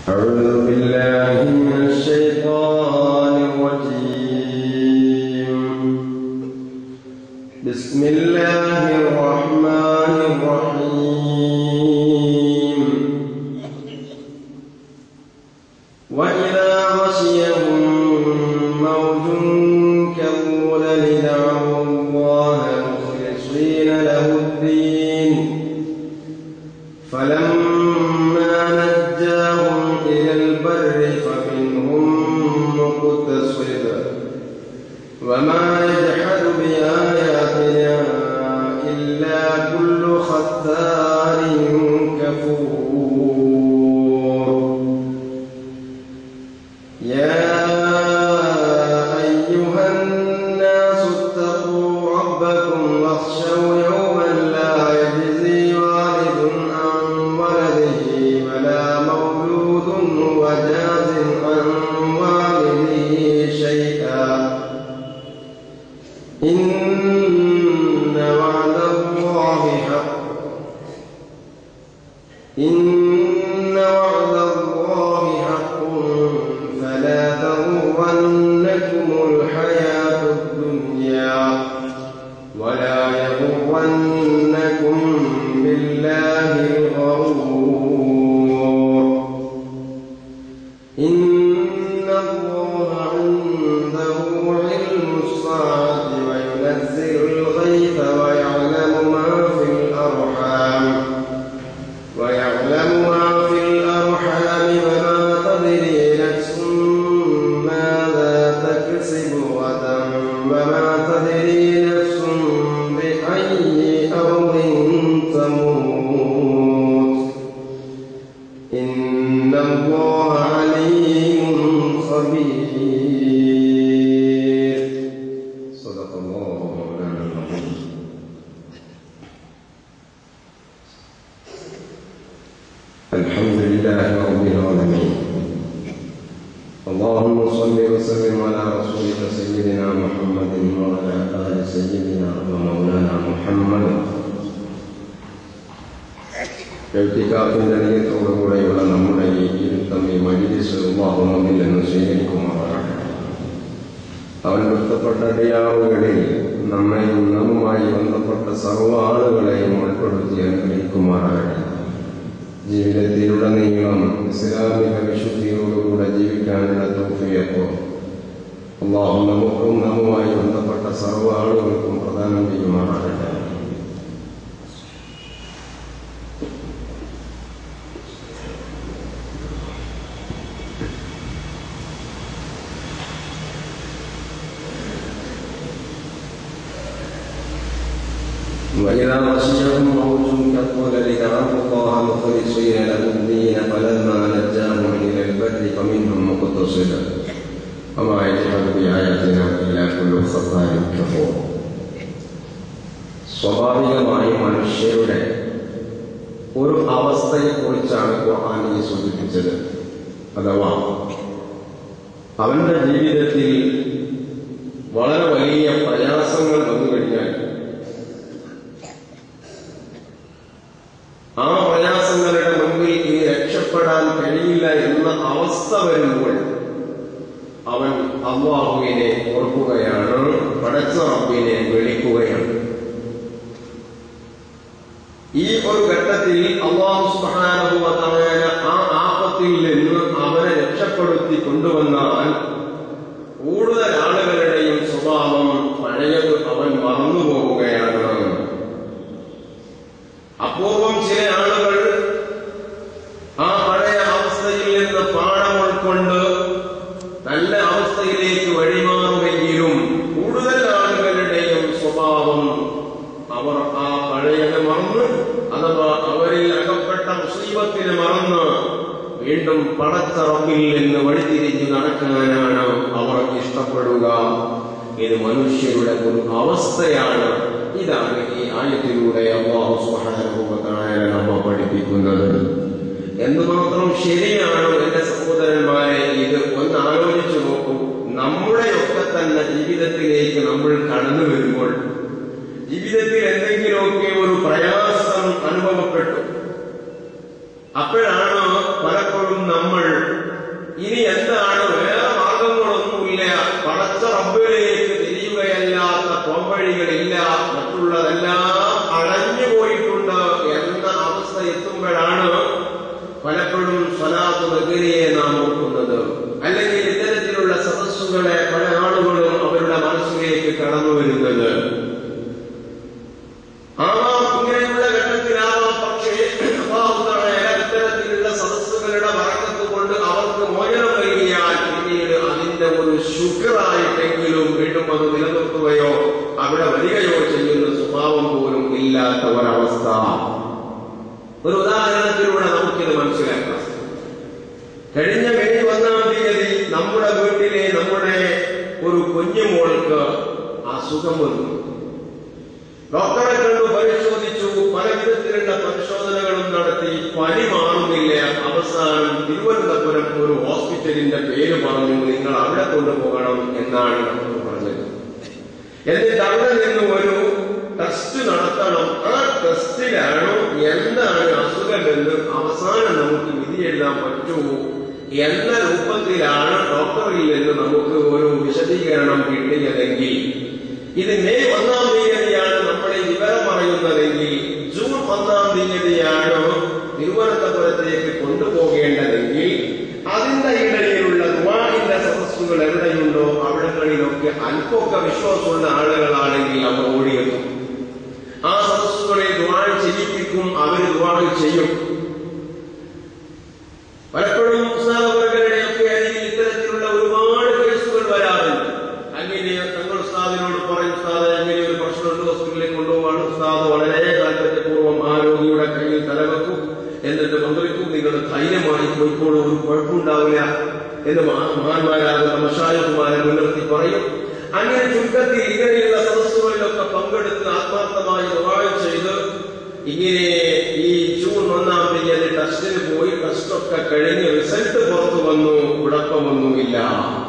أعوذ بالله من الشيطان الرجيم بسم الله الرحمن الرحيم وإذا غشيهم موج كالظلل دعوا الله مخلصين له الدين فلما نجاهم إلى البر فمنهم مقتصد وما يجحد بآياتنا إلا كل ختار كفور يا أيها الناس اتقوا ربكم واخشوا يوما لا يجزي والد عن ولده ولا مولود هو جاز عن والده شيئا إن وعد الله حق إن وعد الله حق فلا تغرنكم الحياة الدنيا ولا يغرنكم بالله الغرور إن الله عنده علم الساعة وينزل الغيث ويعلم ما في الأرحام ويعلم ما في الأرحام وما تدري نفس ماذا تكسب غدا وما تدري نفس بأي أرض تموت إن الله عليم خبير صدق الله مولانا العظيم الحمد لله رب العالمين اللهم صل وسلم على رسولك سيدنا محمد وعلى آل سيدنا ومولانا محمد എഴുത്തിക്കാത്തിന്റെ നീയത്തോടുകൂടെയുള്ള നമ്മുടെ ഈ ഇരുത്തം ഈ മജിലിസ് അള്ളാഹു നമ്മിൽ നിന്ന് സ്വീകരിക്കുമാറാണ് അവൻ ബന്ധപ്പെട്ട അടിയാവുകളിൽ നമ്മയും നമ്മുമായി ബന്ധപ്പെട്ട സർവ്വ ആളുകളെയും ഉൾപ്പെടുത്തി അനുഗ്രഹിക്കുമാറാകട്ടെ ജീവിതത്തിലുടനീളം ഇസ്ലാമിക വിശുദ്ധിയോടുകൂടെ ജീവിക്കാനുള്ള തോഫിയപ്പോ അള്ളാഹു നമുക്കും നമ്മുമായി ബന്ധപ്പെട്ട സർവ്വ ആളുകൾക്കും പ്രദാനം ചെയ്യുമാറാകട്ടെ وإذا غشيهم موج كالظلل دعوا الله مخلصين له الدين فلما نجاهم إلى البر فمنهم مقتصد وما يجحد بآياتنا إلا كل خطار كفور സ്വാഭാവികമായി മനുഷ്യരുടെ ഒരു അവസ്ഥയെക്കുറിച്ചാണ് ഖുർആൻ ഈ സൂചിപ്പിച്ചത് അഥവാ അവന്റെ ജീവിതത്തിൽ വളരെ വലിയ പ്രയാസങ്ങൾ വന്നു കഴിഞ്ഞാൽ ആ പ്രയാസങ്ങളുടെ മുൻപിൽ ഇനി രക്ഷപ്പെടാൻ കഴിയില്ല എന്ന അവസ്ഥ വരുമ്പോൾ അവൻ അള്ളാഹുവിനെ ഓർക്കുകയാണ് പടച്ച റബ്ബിനെ വിളിക്കുകയാണ് ഈ ഒരു ഘട്ടത്തിൽ അള്ളാഹു സുബാനുഭവത്തായ ആ ആപത്തിൽ നിന്ന് അവനെ രക്ഷപ്പെടുത്തി കൊണ്ടുവന്നാൽ കൂടുതൽ ആളുകളുടെയും സ്വഭാവം പഴയത് അവൻ മറന്നുപോകുകയാണ് അപൂർവം ചില ആളുകൾ ആ പഴയ അവസ്ഥയിൽ നിന്ന് പാഠം ഉൾക്കൊണ്ട് നല്ല അവസ്ഥയിലേക്ക് വഴിമാറുമെങ്കിലും കൂടുതൽ ആളുകളുടെയും സ്വഭാവം അവർ ആ പഴയത് മറന്ന് അഥവാ അവരിൽ അകപ്പെട്ട മുസീബത്തിന് മറന്ന് വീണ്ടും പടച്ച റബ്ബിൽ നിന്ന് വഴിതിരിഞ്ഞു നടക്കാനാണ് അവർ ഇഷ്ടപ്പെടുക ഇത് മനുഷ്യരുടെ ഒരു അവസ്ഥയാണ് ഇതാണ് ഈ ആയത്തിലൂടെ അള്ളാഹു സുഹാനുഭവത്തായ നമ്മ പഠിപ്പിക്കുന്നത് എന്ന് മാത്രം ശരിയാണോ എന്റെ സഹോദരന്മാരെ ഇത് ഒന്ന് ആലോചിച്ചു നോക്കൂ നമ്മുടെയൊക്കെ തന്നെ ജീവിതത്തിലേക്ക് നമ്മൾ കടന്നു വരുമ്പോൾ ജീവിതത്തിൽ എന്തെങ്കിലുമൊക്കെ ഒരു പ്രയാസം അനുഭവപ്പെട്ടു അപ്പോഴാണ് പലപ്പോഴും നമ്മൾ പലപ്പോഴും സ്വലാത്ത് നഗരിയെ നാം ഓർക്കുന്നത് അല്ലെങ്കിൽ ഇത്തരത്തിലുള്ള സദസ്സുകളെ പല ആളുകളും അവരുടെ മനസ്സിലേക്ക് കടന്നു വരുന്നത് ആവാം ഇങ്ങനെയുള്ള ഘട്ടത്തിലാവാം പക്ഷേ അള്ളാഹുത്തായ ഇത്തരത്തിലുള്ള സദസ്സുകളുടെ വറക്കത്ത് കൊണ്ട് അവർക്ക് മോചനം നൽകിയാൽ പിന്നീട് അതിന്റെ ഒരു ശുക്രായിട്ടെങ്കിലും വീണ്ടും അത് നിലനിർത്തുകയോ അവിടെ വരികയോ ചെയ്യുന്ന സ്വഭാവം പോലും ഇല്ലാത്ത ഒരവസ്ഥ ഒരു ഉദാഹരണത്തിലൂടെ നമുക്കിത് മനസ്സിലാക്കാം കഴിഞ്ഞ മെയ് ഒന്നാം തീയതി നമ്മുടെ വീട്ടിലെ നമ്മുടെ ഒരു കുഞ്ഞുമോൾക്ക് അസുഖം വന്നു ഡോക്ടറെ കണ്ടു പരിശോധിച്ചു പല വിധത്തിലുള്ള പരിശോധനകളും നടത്തി പനി മാറുന്നില്ല അവസാനം തിരുവനന്തപുരം ഒരു ഹോസ്പിറ്റലിന്റെ പേര് പറഞ്ഞു നിങ്ങൾ അവിടെ കൊണ്ടുപോകണം എന്നാണ് ഡോക്ടർ പറഞ്ഞത് എന്നിട്ട് അവിടെ നിന്ന് ഒരു ടെസ്റ്റ് നടത്തണം ആ ടെസ്റ്റിലാണ് എന്താണ് അസുഖമെന്ന് അവസാനം നമുക്ക് വിധി എഴുതാൻ പറ്റുമോ എന്ന രൂപത്തിലാണ് ഡോക്ടറിൽ നിന്ന് നമുക്ക് ഒരു വിശദീകരണം കിട്ടിയതെങ്കിൽ ഇത് മെയ് ഒന്നാം തീയതിയാണ് നമ്മൾ ഈ വിവരം പറയുന്നതെങ്കിൽ ജൂൺ ഒന്നാം തീയതിയാണ് തിരുവനന്തപുരത്തേക്ക് കൊണ്ടുപോകേണ്ടതെങ്കിൽ അതിന്റെ ഇടയിലുള്ള ദുവാഹിന്റെ സദസ്സുകൾ എവിടെയുണ്ടോ അവിടങ്ങളിലൊക്കെ അല്പമൊക്കെ വിശ്വാസമുള്ള ആളുകളാണെങ്കിൽ അവർ ഓടിയെത്തും ആ സദസ്സുകളെ ദുവാൻ ചെയ്യിപ്പിക്കും അവർ ദുവാൻ ചെയ്യും പലപ്പോഴും ഉസ്താദവர்களுടെയൊക്കെ അരികിൽ ഇത്തരത്തിലുള്ള ഒരുപാട് കേസുകൾ വരാറുണ്ട് അങ്ങനെ തങ്ങൾ ഉസ്താദിനോട് പറയും ഉസ്താദ് അങ്ങനെ ഒരു പ്രശ്നമുണ്ട് ഹോസ്പിറ്റലിൽ കൊണ്ടുപോകാണ് ഉസ്താദ് വളരെ താല്പര്യപൂർവ്വം ആ രോഗിയുടെ കയ്യിൽ തലവെക്കും എന്നിട്ട് മന്ത്രിക്കും നിങ്ങൾ ധൈര്യമായി പോയിക്കോളൂ ഒരു കുഴപ്പമുണ്ടാവില്ല എന്ന് മഹാ- മഹാന്മാരാകുന്ന മഷായുമാരെ മുൻനിർത്തി പറയും അങ്ങനെ ചുരുക്കത്തിൽ ഇങ്ങനെയുള്ള സദസ്സുകളിലൊക്കെ പങ്കെടുത്ത് ആത്മാർത്ഥമായി ദുബായ് ചെയ്ത് ഇങ്ങനെ ഈ ജൂൺ ഒന്നാം തീയതി ടെസ്റ്റിന് പോയി ടെസ്റ്റൊക്കെ കഴിഞ്ഞ് റിസൾട്ട് പുറത്തു വന്നു കുഴപ്പമൊന്നുമില്ല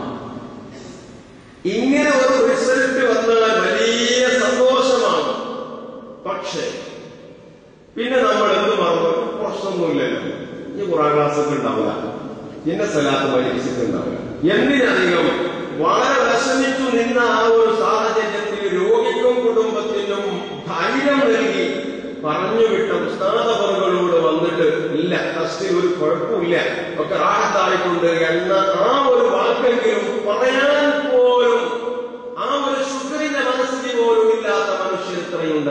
ഇങ്ങനെ ഒരു റിസൾട്ട് വന്നാൽ വലിയ സന്തോഷമാണ് പക്ഷേ പിന്നെ നമ്മൾ എന്ത് മറന്നു പ്രശ്നമൊന്നുമില്ലല്ലോ ഈ കുറാൻ ക്ലാസ് ഒക്കെ ഉണ്ടാവില്ല പിന്നെ സ്ഥലത്ത് പരീക്ഷിച്ചിട്ടുണ്ടാവില്ല എന്തിനധികം വളരെ വിഷമിച്ചു നിന്ന ആ ഒരു സാഹചര്യത്തിൽ രോഗിക്കും കുടുംബത്തിനും ധൈര്യം നൽകി പറഞ്ഞു വിട്ട ഉസ്താദവറുകളോട് വന്നിട്ട് ഇല്ല ടെസ്റ്റിൽ ഒരു കുഴപ്പമില്ല ഒക്കെ റാഹത്തായിട്ടുണ്ട് എന്ന ആ ഒരു വാക്കെങ്കിലും പറയാൻ പോലും ആ ഒരു ശുക്രിന്റെ മനസ്സിൽ പോലും ഇല്ലാത്ത മനുഷ്യർ എത്രയുണ്ട്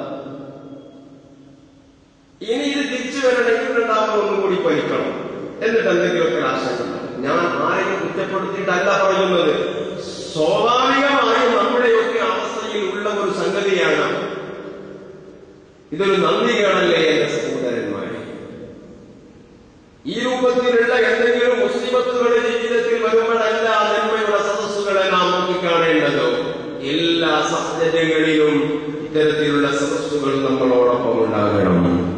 ഇനി ഇത് തിരിച്ചു വരണമെങ്കിൽ രണ്ടാമത് ഒന്നും കൂടി പഠിക്കണം എന്നിട്ട് എന്തെങ്കിലുമൊക്കെ ആശങ്കയുണ്ടാവും ഞാൻ ആരെയും കുറ്റപ്പെടുത്തിയിട്ടല്ല പറയുന്നത് സ്വാഭാവികമായും നമ്മുടെയൊക്കെ അവസ്ഥയിൽ ഉള്ള ഒരു സംഗതിയാണ് ഇതൊരു നന്ദികേടല്ലേ എന്റെ സഹോദരന്മാരെ ഈ രൂപത്തിലുള്ള എന്തെങ്കിലും മുസ്ലിമത്തുകളുടെ ജീവിതത്തിൽ വരുമ്പോഴല്ല നന്മയുടെ സദസ്സുകളെ നാം നോക്കിക്കാണേണ്ടത് എല്ലാ സാഹചര്യങ്ങളിലും ഇത്തരത്തിലുള്ള സദസ്സുകൾ നമ്മളോടൊപ്പം ഉണ്ടാകണം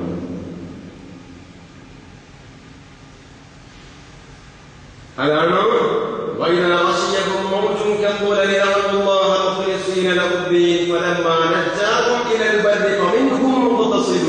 അതാണ് وإذا غشيهم موج كالظلل دعوا الله مخلصين له الدين فلما نجاهم إلى البر فمنهم مقتصد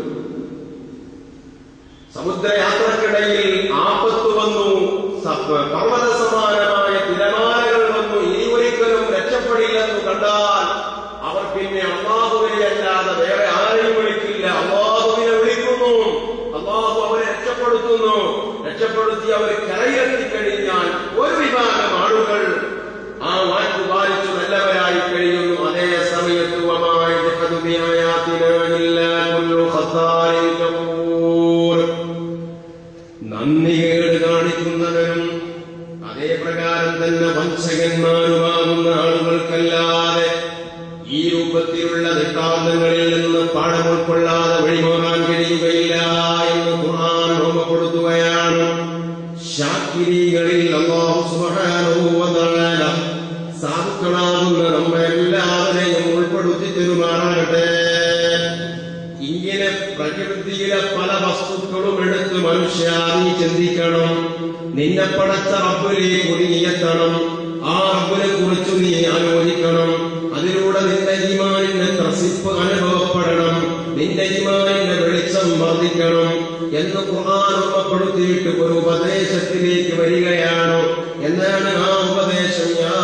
സമുദ്രയാത്രക്കിടയിൽ ആപത്ത് വന്നു സപ്- പർവ്വത സമാനമായ തിരമാലകൾ വന്നു ഇനി ഒരിക്കലും രക്ഷപ്പെടില്ലെന്ന് കണ്ടാൽ അവർ പിന്നെ അള്ളാഹുവിനെ അല്ലാതെ വേറെ ആരെയും വിളിക്കില്ല അള്ളാഹുവിനെ വിളിക്കുന്നു അള്ളാഹു അവരെ രക്ഷപ്പെടുത്തുന്നു രക്ഷപ്പെടുത്തി അവർ കരയിലെത്തിക്കഴിഞ്ഞാൽ ഒരു വിഭാഗം ആളുകൾ ആ വാക്ക് പാലിച്ചു നല്ലവരായി കഴിയുന്നു അതേ സമയത്ത് വമായി ജഹദു ബിആയാതിനാ ഇല്ലാ കുല്ലു ഖത്താരിൻ കഫൂർ നന്ദികേട് കാണിക്കുന്നവരും അതേ പ്രകാരം തന്നെ വഞ്ചകന്മാരുമാകുന്ന ആളുകൾക്കല്ലാതെ ഈ രൂപത്തിലുള്ള ദൃഷ്ടാന്തങ്ങളിൽ നിന്ന് പാഠം ഉൾക്കൊള്ളാതെ വഴിമാറാൻ കഴിയുകയില്ല എന്ന് ഖുർആൻ ഓർമ്മപ്പെടുത്തുകയാണ് ശാക്കിരികളിൽ അല്ലാഹു സുബ്ഹാനഹു വ തആല സാധുക്കളാകുന്ന നമ്മെ എല്ലാവരെയും ഉൾപ്പെടുത്തി തെരുമാറാകട്ടെ ഇങ്ങനെ പ്രകൃതിയിലെ പല വസ്തുക്കളും എടുത്ത് മനുഷ്യ നീ ചിന്തിക്കണം നിന്നെ പടച്ച റബ്ബിലേക്ക് നീയെത്തണം ആ റബ്ബിനെ കുറിച്ച് നീ ആലോചിക്കണം അതിലൂടെ നിന്റെ ഈമാനിന്റെ ത്രസിപ്പ് അനുഭവപ്പെടണം നിന്റെ ഈമാനിന്റെ വെളിച്ചം വർദ്ധിക്കണം എന്ന് ഖുർആൻ ഓർമ്മപ്പെടുത്തിയിട്ട് ഒരു ഉപദേശത്തിലേക്ക് വരികയാണ് എന്നാണ് ആ ഉപദേശം യാ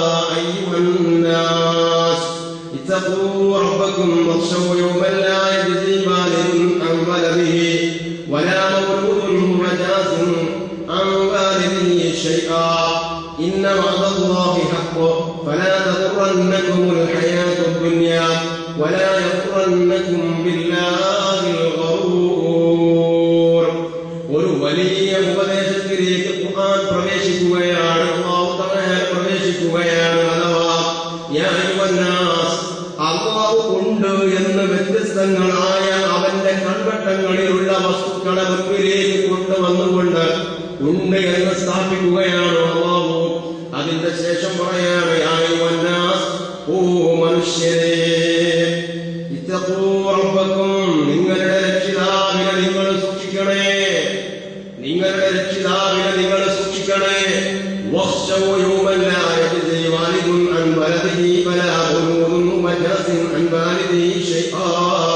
അയ്യുഹന്നാസ് اتقوا ربكم واخشوا يوما لا يجزي والد عن ولده ولا مولود شيئا إن وعد الله حق فلا تغرنكم الحياة الدنيا ولا يغرنكم بالله الغرور ഒരു വലിയ ഉപദേശത്തിലേക്ക് ഖുർആൻ പ്രവേശിക്കുകയാണ് അല്ലാഹു തആല പ്രവേശിക്കുകയാണ് അഥവാ യാ അയ്യുഹന്നാസ് അള്ളാഹു ഉണ്ട് എന്ന് വ്യത്യസ്തങ്ങളായ അവന്റെ കൺവട്ടങ്ങളിലുള്ള വസ്തുക്കളെ മുൻപിലേക്ക് കൊണ്ടുവന്നുകൊണ്ട് ഉണ്ട് എന്ന് സ്ഥാപിക്കുകയാണ് അള്ളാഹു അതിന്റെ ശേഷം പറയാണ് യാ അയ്യുഹന്നാസ് ഓ മനുഷ്യരെ ഇത്തഖൂ റബ്ബക്കും നിങ്ങളുടെ രക്ഷിതാവിനെ നിങ്ങൾ സൂക്ഷിക്കണേ നിങ്ങളുടെ രക്ഷിതാവിനെ നിങ്ങൾ സൂക്ഷിക്കണേ واخشوا يوما لا يجزي والد عن ولده فلا مولود مجاز عن والده شيئا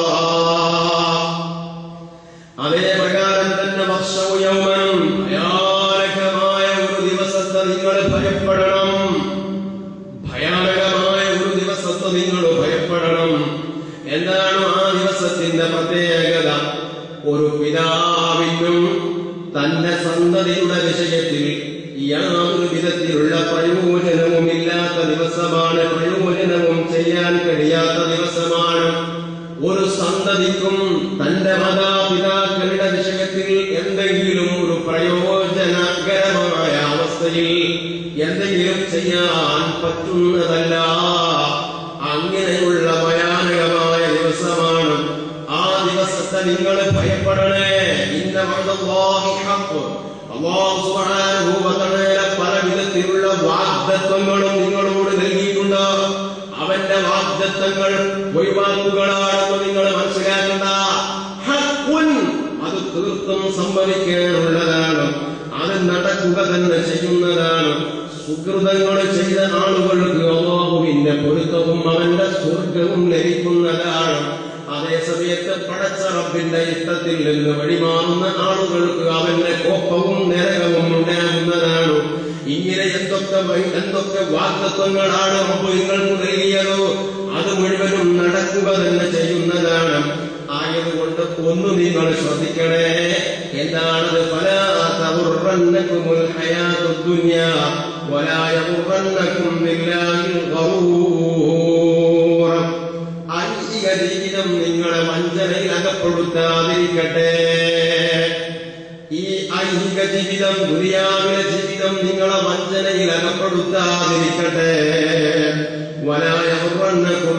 അതേ പ്രകാരം തന്നെ വർഷവും യൗമനും ഭയാനകമായ ഒരു ദിവസത്തെ നിങ്ങൾ ഭയപ്പെടണം ഭയാനകമായ ഒരു ദിവസത്തെ നിങ്ങൾ ഭയപ്പെടണം എന്താണ് ആ ദിവസത്തിന്റെ പ്രത്യേകത ഒരു പിതാവിനും തന്റെ സന്തതിയുടെ വിഷയത്തിൽ യാതൊരു വിധത്തിലുള്ള പ്രയോജനവുമില്ലാത്ത ദിവസമാണ് പ്രയോജനവും ചെയ്യാൻ കഴിയാത്ത ദിവസമാണ് ഒരു സന്തതിക്കും തന്റെ മാതാപിതാക്കളുടെ വിഷയത്തിൽ എന്തെങ്കിലും ഒരു പ്രയോജനകരമായ അവസ്ഥയിൽ എന്തെങ്കിലും ചെയ്യാൻ പറ്റുന്നതല്ല അങ്ങനെയുള്ള ഭയാനകമായ ദിവസമാണ് ആ ദിവസത്തെ നിങ്ങൾ ഭയപ്പെടണേ ഇന്ന വഅദല്ലാഹി ഹഖ് അല്ലാഹു സുബ്ഹാനഹു വ തആല പല വിധത്തിലുള്ള വാഗ്ദത്വങ്ങളും നിങ്ങളോട് നൽകിയിട്ടുണ്ട് അവന്റെ വാഗ്ദത്തങ്ങൾ ഒഴിവാക്കുകളാണെന്ന് നിങ്ങൾ മനസ്സിലാക്കണ്ട ഹഖ്ഉൻ അത് തീർത്തും സംഭവിക്കാനുള്ളതാണ് അത് നടക്കുക തന്നെ ചെയ്യുന്നതാണ് സുഹൃതങ്ങൾ ചെയ്ത ആളുകൾക്ക് അള്ളാഹുവിന്റെ പൊരുത്തവും അവന്റെ സ്വർഗവും ലഭിക്കുന്നതാണ് അതേ സമയത്ത് പടച്ച റബ്ബിന്റെ ഇഷ്ടത്തിൽ നിന്ന് വഴിമാറുന്ന ആളുകൾക്ക് അവന്റെ കോപ്പവും നരകവും ഉണ്ടാകുന്നതാണ് ഇങ്ങനെ എന്തൊക്കെ വഴി- എന്തൊക്കെ വാഗ്ദത്വങ്ങളാണ് റബ്ബ് നിങ്ങൾക്ക് നൽകിയത് അത് മുഴുവനും നടക്കുക തന്നെ ചെയ്യുന്നതാണ് ആയതുകൊണ്ട് ഒന്ന് നിങ്ങൾ ശ്രദ്ധിക്കണേ എന്താണത് ഫലാതമുറന്നക്കുമുൽ ഹയാത്തുദ്ദുനിയ വലാ യമുറന്നക്കും ബില്ലാഹിൽ ഗറൂർ ഐഹിക ജീവിതം നിങ്ങളെ വഞ്ചനയിൽ അകപ്പെടുത്താതിരിക്കട്ടെ ഈ ഐഹിക ജീവിതം ദുരിയാവിലെ ജീവിതം നിങ്ങളെ വഞ്ചനയിൽ അകപ്പെടുത്താതിരിക്കട്ടെ വലായവർണ്ണക്കും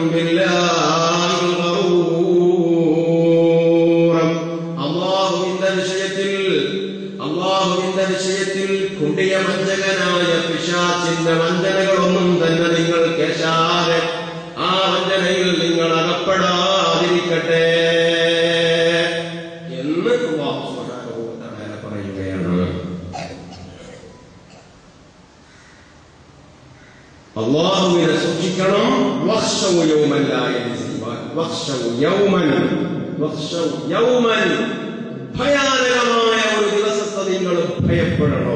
അള്ളാഹുവിന്റെ വിഷയത്തിൽ അള്ളാഹുവിന്റെ വിഷയത്തിൽ കുടിയ വഞ്ചകനായ പിശാച്ചിന്റെ വഞ്ചനകളൊന്നും തന്നെ നിങ്ങൾ കേശാതെ ആ വഞ്ചനയിൽ നിങ്ങൾ അകപ്പെടാതിരിക്കട്ടെ എന്ന് അല്ലാഹു സുബ്ഹാനഹു വ തആല പറയുകയാണ് അള്ളാഹുവിനെ സൂക്ഷിക്കണം വഖ്ശൗ യൗമൻ ലാ യജ്സി വഖ്ശൗ യൗമൻ വഖ്ശൗ യൗമൻ ഭയാനകമായ ഒരു ദിവസത്തെ നിങ്ങൾ ഭയപ്പെടണം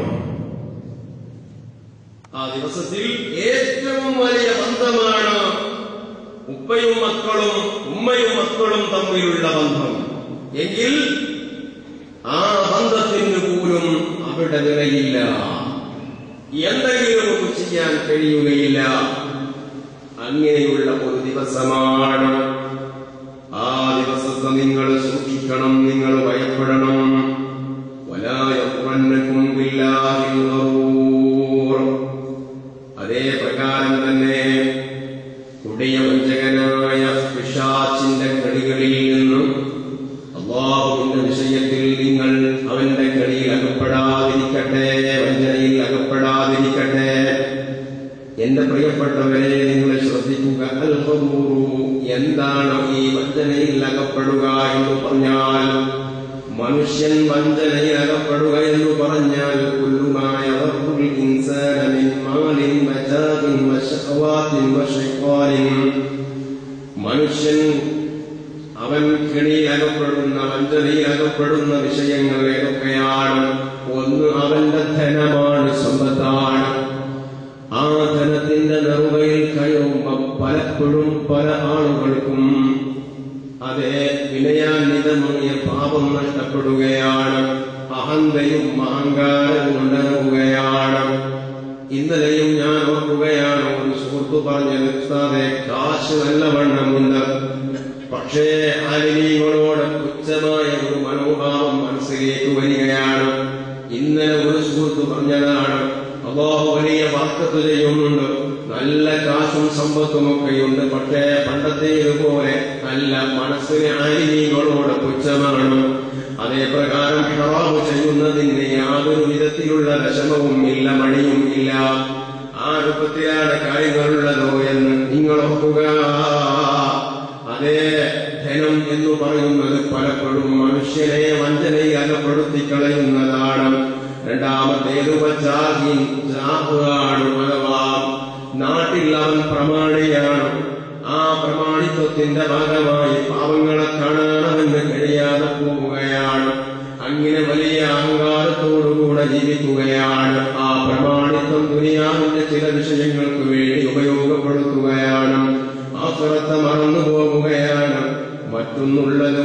ആ ദിവസത്തിൽ ഏറ്റവും വലിയ ബന്ധമാണ് ഉപ്പയും മക്കളും ഉമ്മയും മക്കളും തമ്മിലുള്ള ബന്ധം എങ്കിൽ ആ ബന്ധത്തിന് പോലും അവിടെ നിലയില്ല എന്തെങ്കിലും ഒന്ന് ചെയ്യാൻ കഴിയുകയില്ല അങ്ങനെയുള്ള ഒരു ദിവസമാണ് ആ ദിവസത്തെ നിങ്ങൾ സൂക്ഷിക്കണം നിങ്ങൾ ഭയപ്പെടണം വലായപ്പന്നക്കും ബില്ലാഹിൽ ഗറൂർ. അതേ പ്രകാരം തന്നെ കൊടിയ വഞ്ചകനായ പിശാച്ചിന്റെ കളികളിൽ നിന്നും അള്ളാഹുവിന്റെ വിഷയത്തിൽ നിങ്ങൾ അവന്റെ കളിയിൽ അകപ്പെടാതിരിക്കട്ടെ വഞ്ചനയിൽ അകപ്പെടാതിരിക്കട്ടെ എന്റെ പ്രിയപ്പെട്ടവരെ നിങ്ങൾ ശ്രദ്ധിക്കുക അൽ ഖബൂറു എന്താണ് ഈ വഞ്ചനയിൽ അകപ്പെടുക എന്ന് പറഞ്ഞാൽ മനുഷ്യൻ വഞ്ചനയിൽ അകപ്പെടുക എന്ന് പറഞ്ഞാൽ കുല്ലുമായ ഇൻസാന മിൻ മാലിൻ മജാബിൻ വശഹവാത്തിൻ വശൈത്താനിൻ മനുഷ്യൻ അവൻ കെണിയിൽ അകപ്പെടുന്ന വഞ്ചനയിൽ അകപ്പെടുന്ന വിഷയങ്ങൾ ഏതൊക്കെയാണ് ഒന്ന് അവന്റെ ധനമാണ് സമ്പത്താണ് ആ ധനത്തിന്റെ നെറുകയിൽ കഴിയുമ്പോൾ പലപ്പോഴും പല ആളുകൾക്കും അതെ വിനയാന്വിതമായ പാപം നഷ്ടപ്പെടുകയാണ് അഹന്തയും അഹങ്കാരവും ഉണ്ടാവുകയാണ് ഇന്നലെയും ഞാൻ ഓർക്കുകയാണ് ഒരു സുഹൃത്ത് പറഞ്ഞത് ഉസ്താദെ കാശ് നല്ലവണ്ണമുണ്ട് പക്ഷേ ആലിനീകളോട് തുച്ഛമായ ഒരു മനോഭാവം മനസ്സിലേക്ക് വരികയാണ് ഇന്നലെ ഒരു സുഹൃത്ത് പറഞ്ഞതാണ് അള്ളാഹു വലിയ വാക്കത്ത് ചെയ്യുന്നുണ്ട് നല്ല കാശും സമ്പത്തും ഒക്കെയുണ്ട് പക്ഷേ പണ്ടത്തേതുപോലെ അല്ല മനസ്സിന് ആലിനീകളോട് പുച്ഛമാണ് അതേ പ്രകാരം ഹറാമ് ചെയ്യുന്നതിന് യാതൊരു വിധത്തിലുള്ള വിഷമവും ഇല്ല മടിയും ഇല്ല ആ രൂപത്തിലാണ് കാര്യങ്ങളുള്ളതോ എന്ന് നിങ്ങൾ ഓർക്കുക അതേ ധനം എന്ന് പറയുന്നത് പലപ്പോഴും മനുഷ്യനെ വഞ്ചനയിൽ അകപ്പെടുത്തി കളയുന്നതാണ് രണ്ടാമത്തേത് വച്ചാൽ ജാഹുവാണ് അഥവാ നാട്ടിൽ അവൻ പ്രമാണിയാണ് ആ പ്രമാണിത്വത്തിന്റെ ഭാഗമായി പാവങ്ങളെ കാണാനവന് കഴിയാതെ പോവുകയാണ് അങ്ങനെ വലിയ അഹങ്കാരത്തോടുകൂടെ ജീവിക്കുകയാണ് ആ പ്രമാണിത്വം ദുനിയാവിന്റെ ചില വിഷയങ്ങൾക്ക് വേണ്ടി ഉപയോഗപ്പെടുത്തുകയാണ് ആസുറത്തെ മറന്നു പോവുകയാണ് മറ്റൊന്നുള്ളത്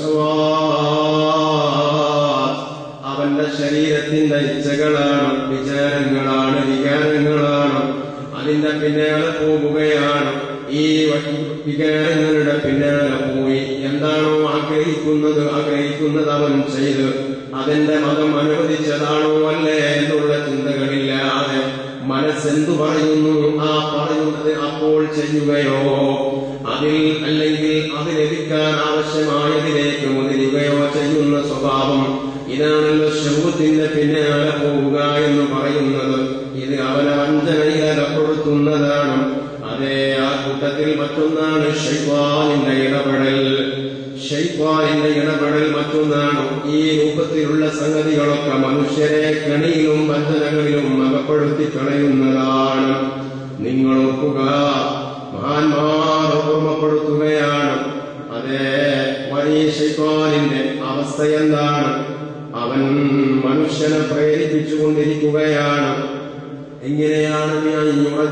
അവന്റെ ശരീരത്തിന്റെ ഇച്ഛകളാണ് വിചാരങ്ങളാണ് വികാരങ്ങളാണ് അതിന്റെ പിന്നാലെ പോവുകയാണ് ഈ വികാരങ്ങളുടെ പിന്നാലെ പോയി എന്താണോ ആഗ്രഹിക്കുന്നത് ആഗ്രഹിക്കുന്നത് അവൻ ചെയ്ത് അതിന്റെ മതം അനുവദിച്ചതാണോ അല്ലേ എന്നുള്ള ചിന്തകളില്ലാതെ മനസ്സെന്തു പറയുന്നു ആ പറയുന്നത് അപ്പോൾ ചെയ്യുകയോ അതിൽ അല്ലെങ്കിൽ അത് ലഭിക്കാൻ ആവശ്യമായതിലേക്ക് മുതിരുകയോ ചെയ്യുന്ന സ്വഭാവം ഇതാണല്ലോ ശൗത്തിന്റെ പിന്നാലെ പോവുക എന്ന് പറയുന്നത് ഇത് അവനെ വഞ്ചനയിൽ അകപ്പെടുത്തുന്നതാണ് അതേ ആ കൂട്ടത്തിൽ മറ്റൊന്നാണ് ഷൈവാനിന്റെ ഇടപെടൽ ഷൈവാനിന്റെ ഇടപെടൽ മറ്റൊന്നാണ് ഈ രൂപത്തിലുള്ള സംഗതികളൊക്കെ മനുഷ്യരെ കണിയിലും വഞ്ചനകളിലും അകപ്പെടുത്തി കളയുന്നതാണ് നിങ്ങൾ ഓർക്കുക മഹാന്മാർ ഓർമ്മപ്പെടുത്തുകയാണ് അതേ വലിയ ഷൈവാനിന്റെ അവസ്ഥ എന്താണ് അവൻ മനുഷ്യനെ പ്രേരിപ്പിച്ചുകൊണ്ടിരിക്കുകയാണ് എങ്ങനെയാണ് ഞാൻ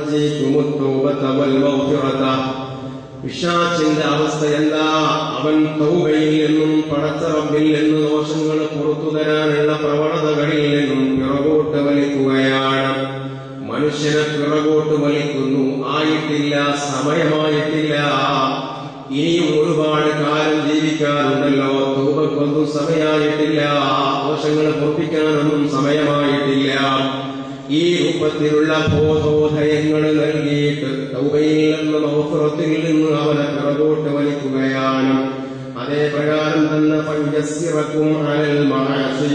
പിശാച്ചിന്റെ അവസ്ഥ എന്താ അവൻ തൗബയിൽ നിന്നും പടച്ചറമ്പിൽ നിന്ന് ദോഷങ്ങൾ പുറത്തു തരാനുള്ള പ്രവണതകളിൽ നിന്നും പിറകോട്ട് വലിക്കുകയാണ് മനുഷ്യനെ പിറകോട്ട് വലിക്കുന്നു ആയിട്ടില്ല സമയമായിട്ടില്ല ഇനിയും ഒരുപാട് കാലം ജീവിക്കാനുണ്ടല്ലോ തൂപക്കൊന്നും സമയമായിട്ടില്ല ദോഷങ്ങൾ പൊറപ്പിക്കാനൊന്നും സമയമായിട്ടില്ല ഈ രൂപത്തിലുള്ള ബോധോദയങ്ങൾ നൽകിയിട്ട് തൗബയിൽ നിന്ന് മൗഫറത്തിൽ നിന്ന് അവനെ പിറകോട്ട് വലിക്കുകയാണ് അതേ പ്രകാരം തന്നെ പഞ്ചസ്യറക്കും അനൽ മഹസി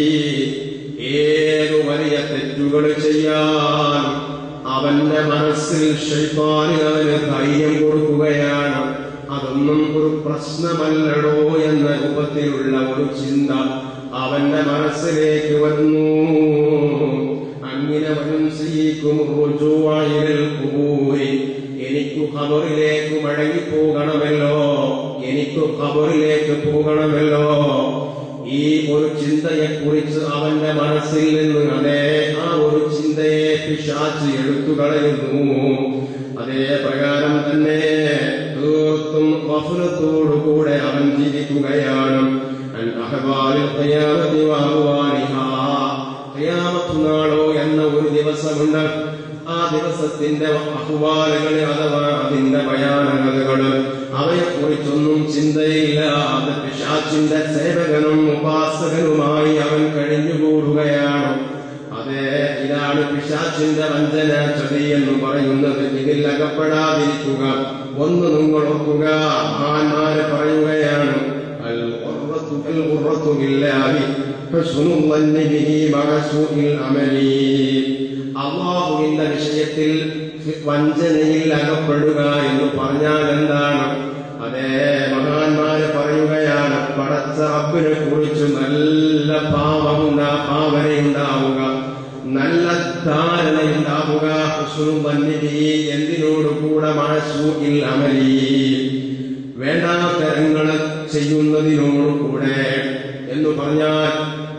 ഏതു വലിയ തെറ്റുകൾ ചെയ്യാൻ അവന്റെ മനസ്സിൽ ഷൈത്താന് അവന് ധൈര്യം കൊടുക്കുകയാണ് അതൊന്നും ഒരു പ്രശ്നമല്ലടോ എന്ന രൂപത്തിലുള്ള ഒരു ചിന്ത അവന്റെ മനസ്സിലേക്ക് വരുന്നു അങ്ങനെ വരും സീക്കും കുബൂരി എനിക്കു ഖബറിലേക്ക് മടങ്ങിപ്പോകണമല്ലോ എനിക്കു ഖബറിലേക്ക് പോകണമല്ലോ ഈ ഒരു ചിന്തയെ കുറിച്ച് അവന്റെ മനസ്സിൽ നിന്ന് അതേ ആ ഒരു ചിന്തയെ പിശാച്ച് എടുത്തു കളയുന്നു അതേ പ്രകാരം തന്നെ തീർത്തും വഫലത്തോടുകൂടെ അവൻ ജീവിക്കുകയാണ് അൻ അഹ്വാലിൽ ഖിയാമത്തി വഅഹ്വാലിഹാ. ഖിയാമത്ത് നാളോ എന്ന ഒരു ദിവസമുണ്ട് ആ ദിവസത്തിന്റെ അഹ്വാലുകൾ അഥവാ അതിന്റെ ഭയാനകതകൾ അവയെ കുറിച്ചൊന്നും ചിന്തയില്ല അത് പിശാച്ചിന്റെ സേവകനും ഉപാസകനുമായി അവൻ കഴിഞ്ഞുകൂടുകയാണ് അതെ ഇതാണ് പിശാച്ചിന്റെ വഞ്ചന ചതി എന്ന് പറയുന്നത് ഇതിൽ അകപ്പെടാതിരിക്കുക ഒന്ന് നിങ്ങൾ ഓർക്കുക മഹാന്മാര് പറയുകയാണ് അൽ ഖുർറത്തു അൽ ഖുർറത്തു ബില്ലാഹി ഹുസ്നുൽ ظن ബിഹി മഅ സൂഇൽ അമലി അള്ളാഹുവിന്റെ വിഷയത്തിൽ വഞ്ചനയിൽ അകപ്പെടുക എന്ന് പറഞ്ഞാൽ എന്താണ് അതേ മഹാന്മാര് പറയുകയാണ് പടച്ച റബ്ബിനെ കുറിച്ച് നല്ല പാവമുണ്ടാ ഭാവനയുണ്ടാവുക നല്ല ധാരണയുണ്ടാവുക ഹുസ്നുൽ ظن ബിഹി എന്തിനോട് കൂടെ മഅ സൂഇൽ അമലി വേണ്ടാത്തരങ്ങൾ ചെയ്യുന്നതിനോടുകൂടെ എന്ന് പറഞ്ഞാൽ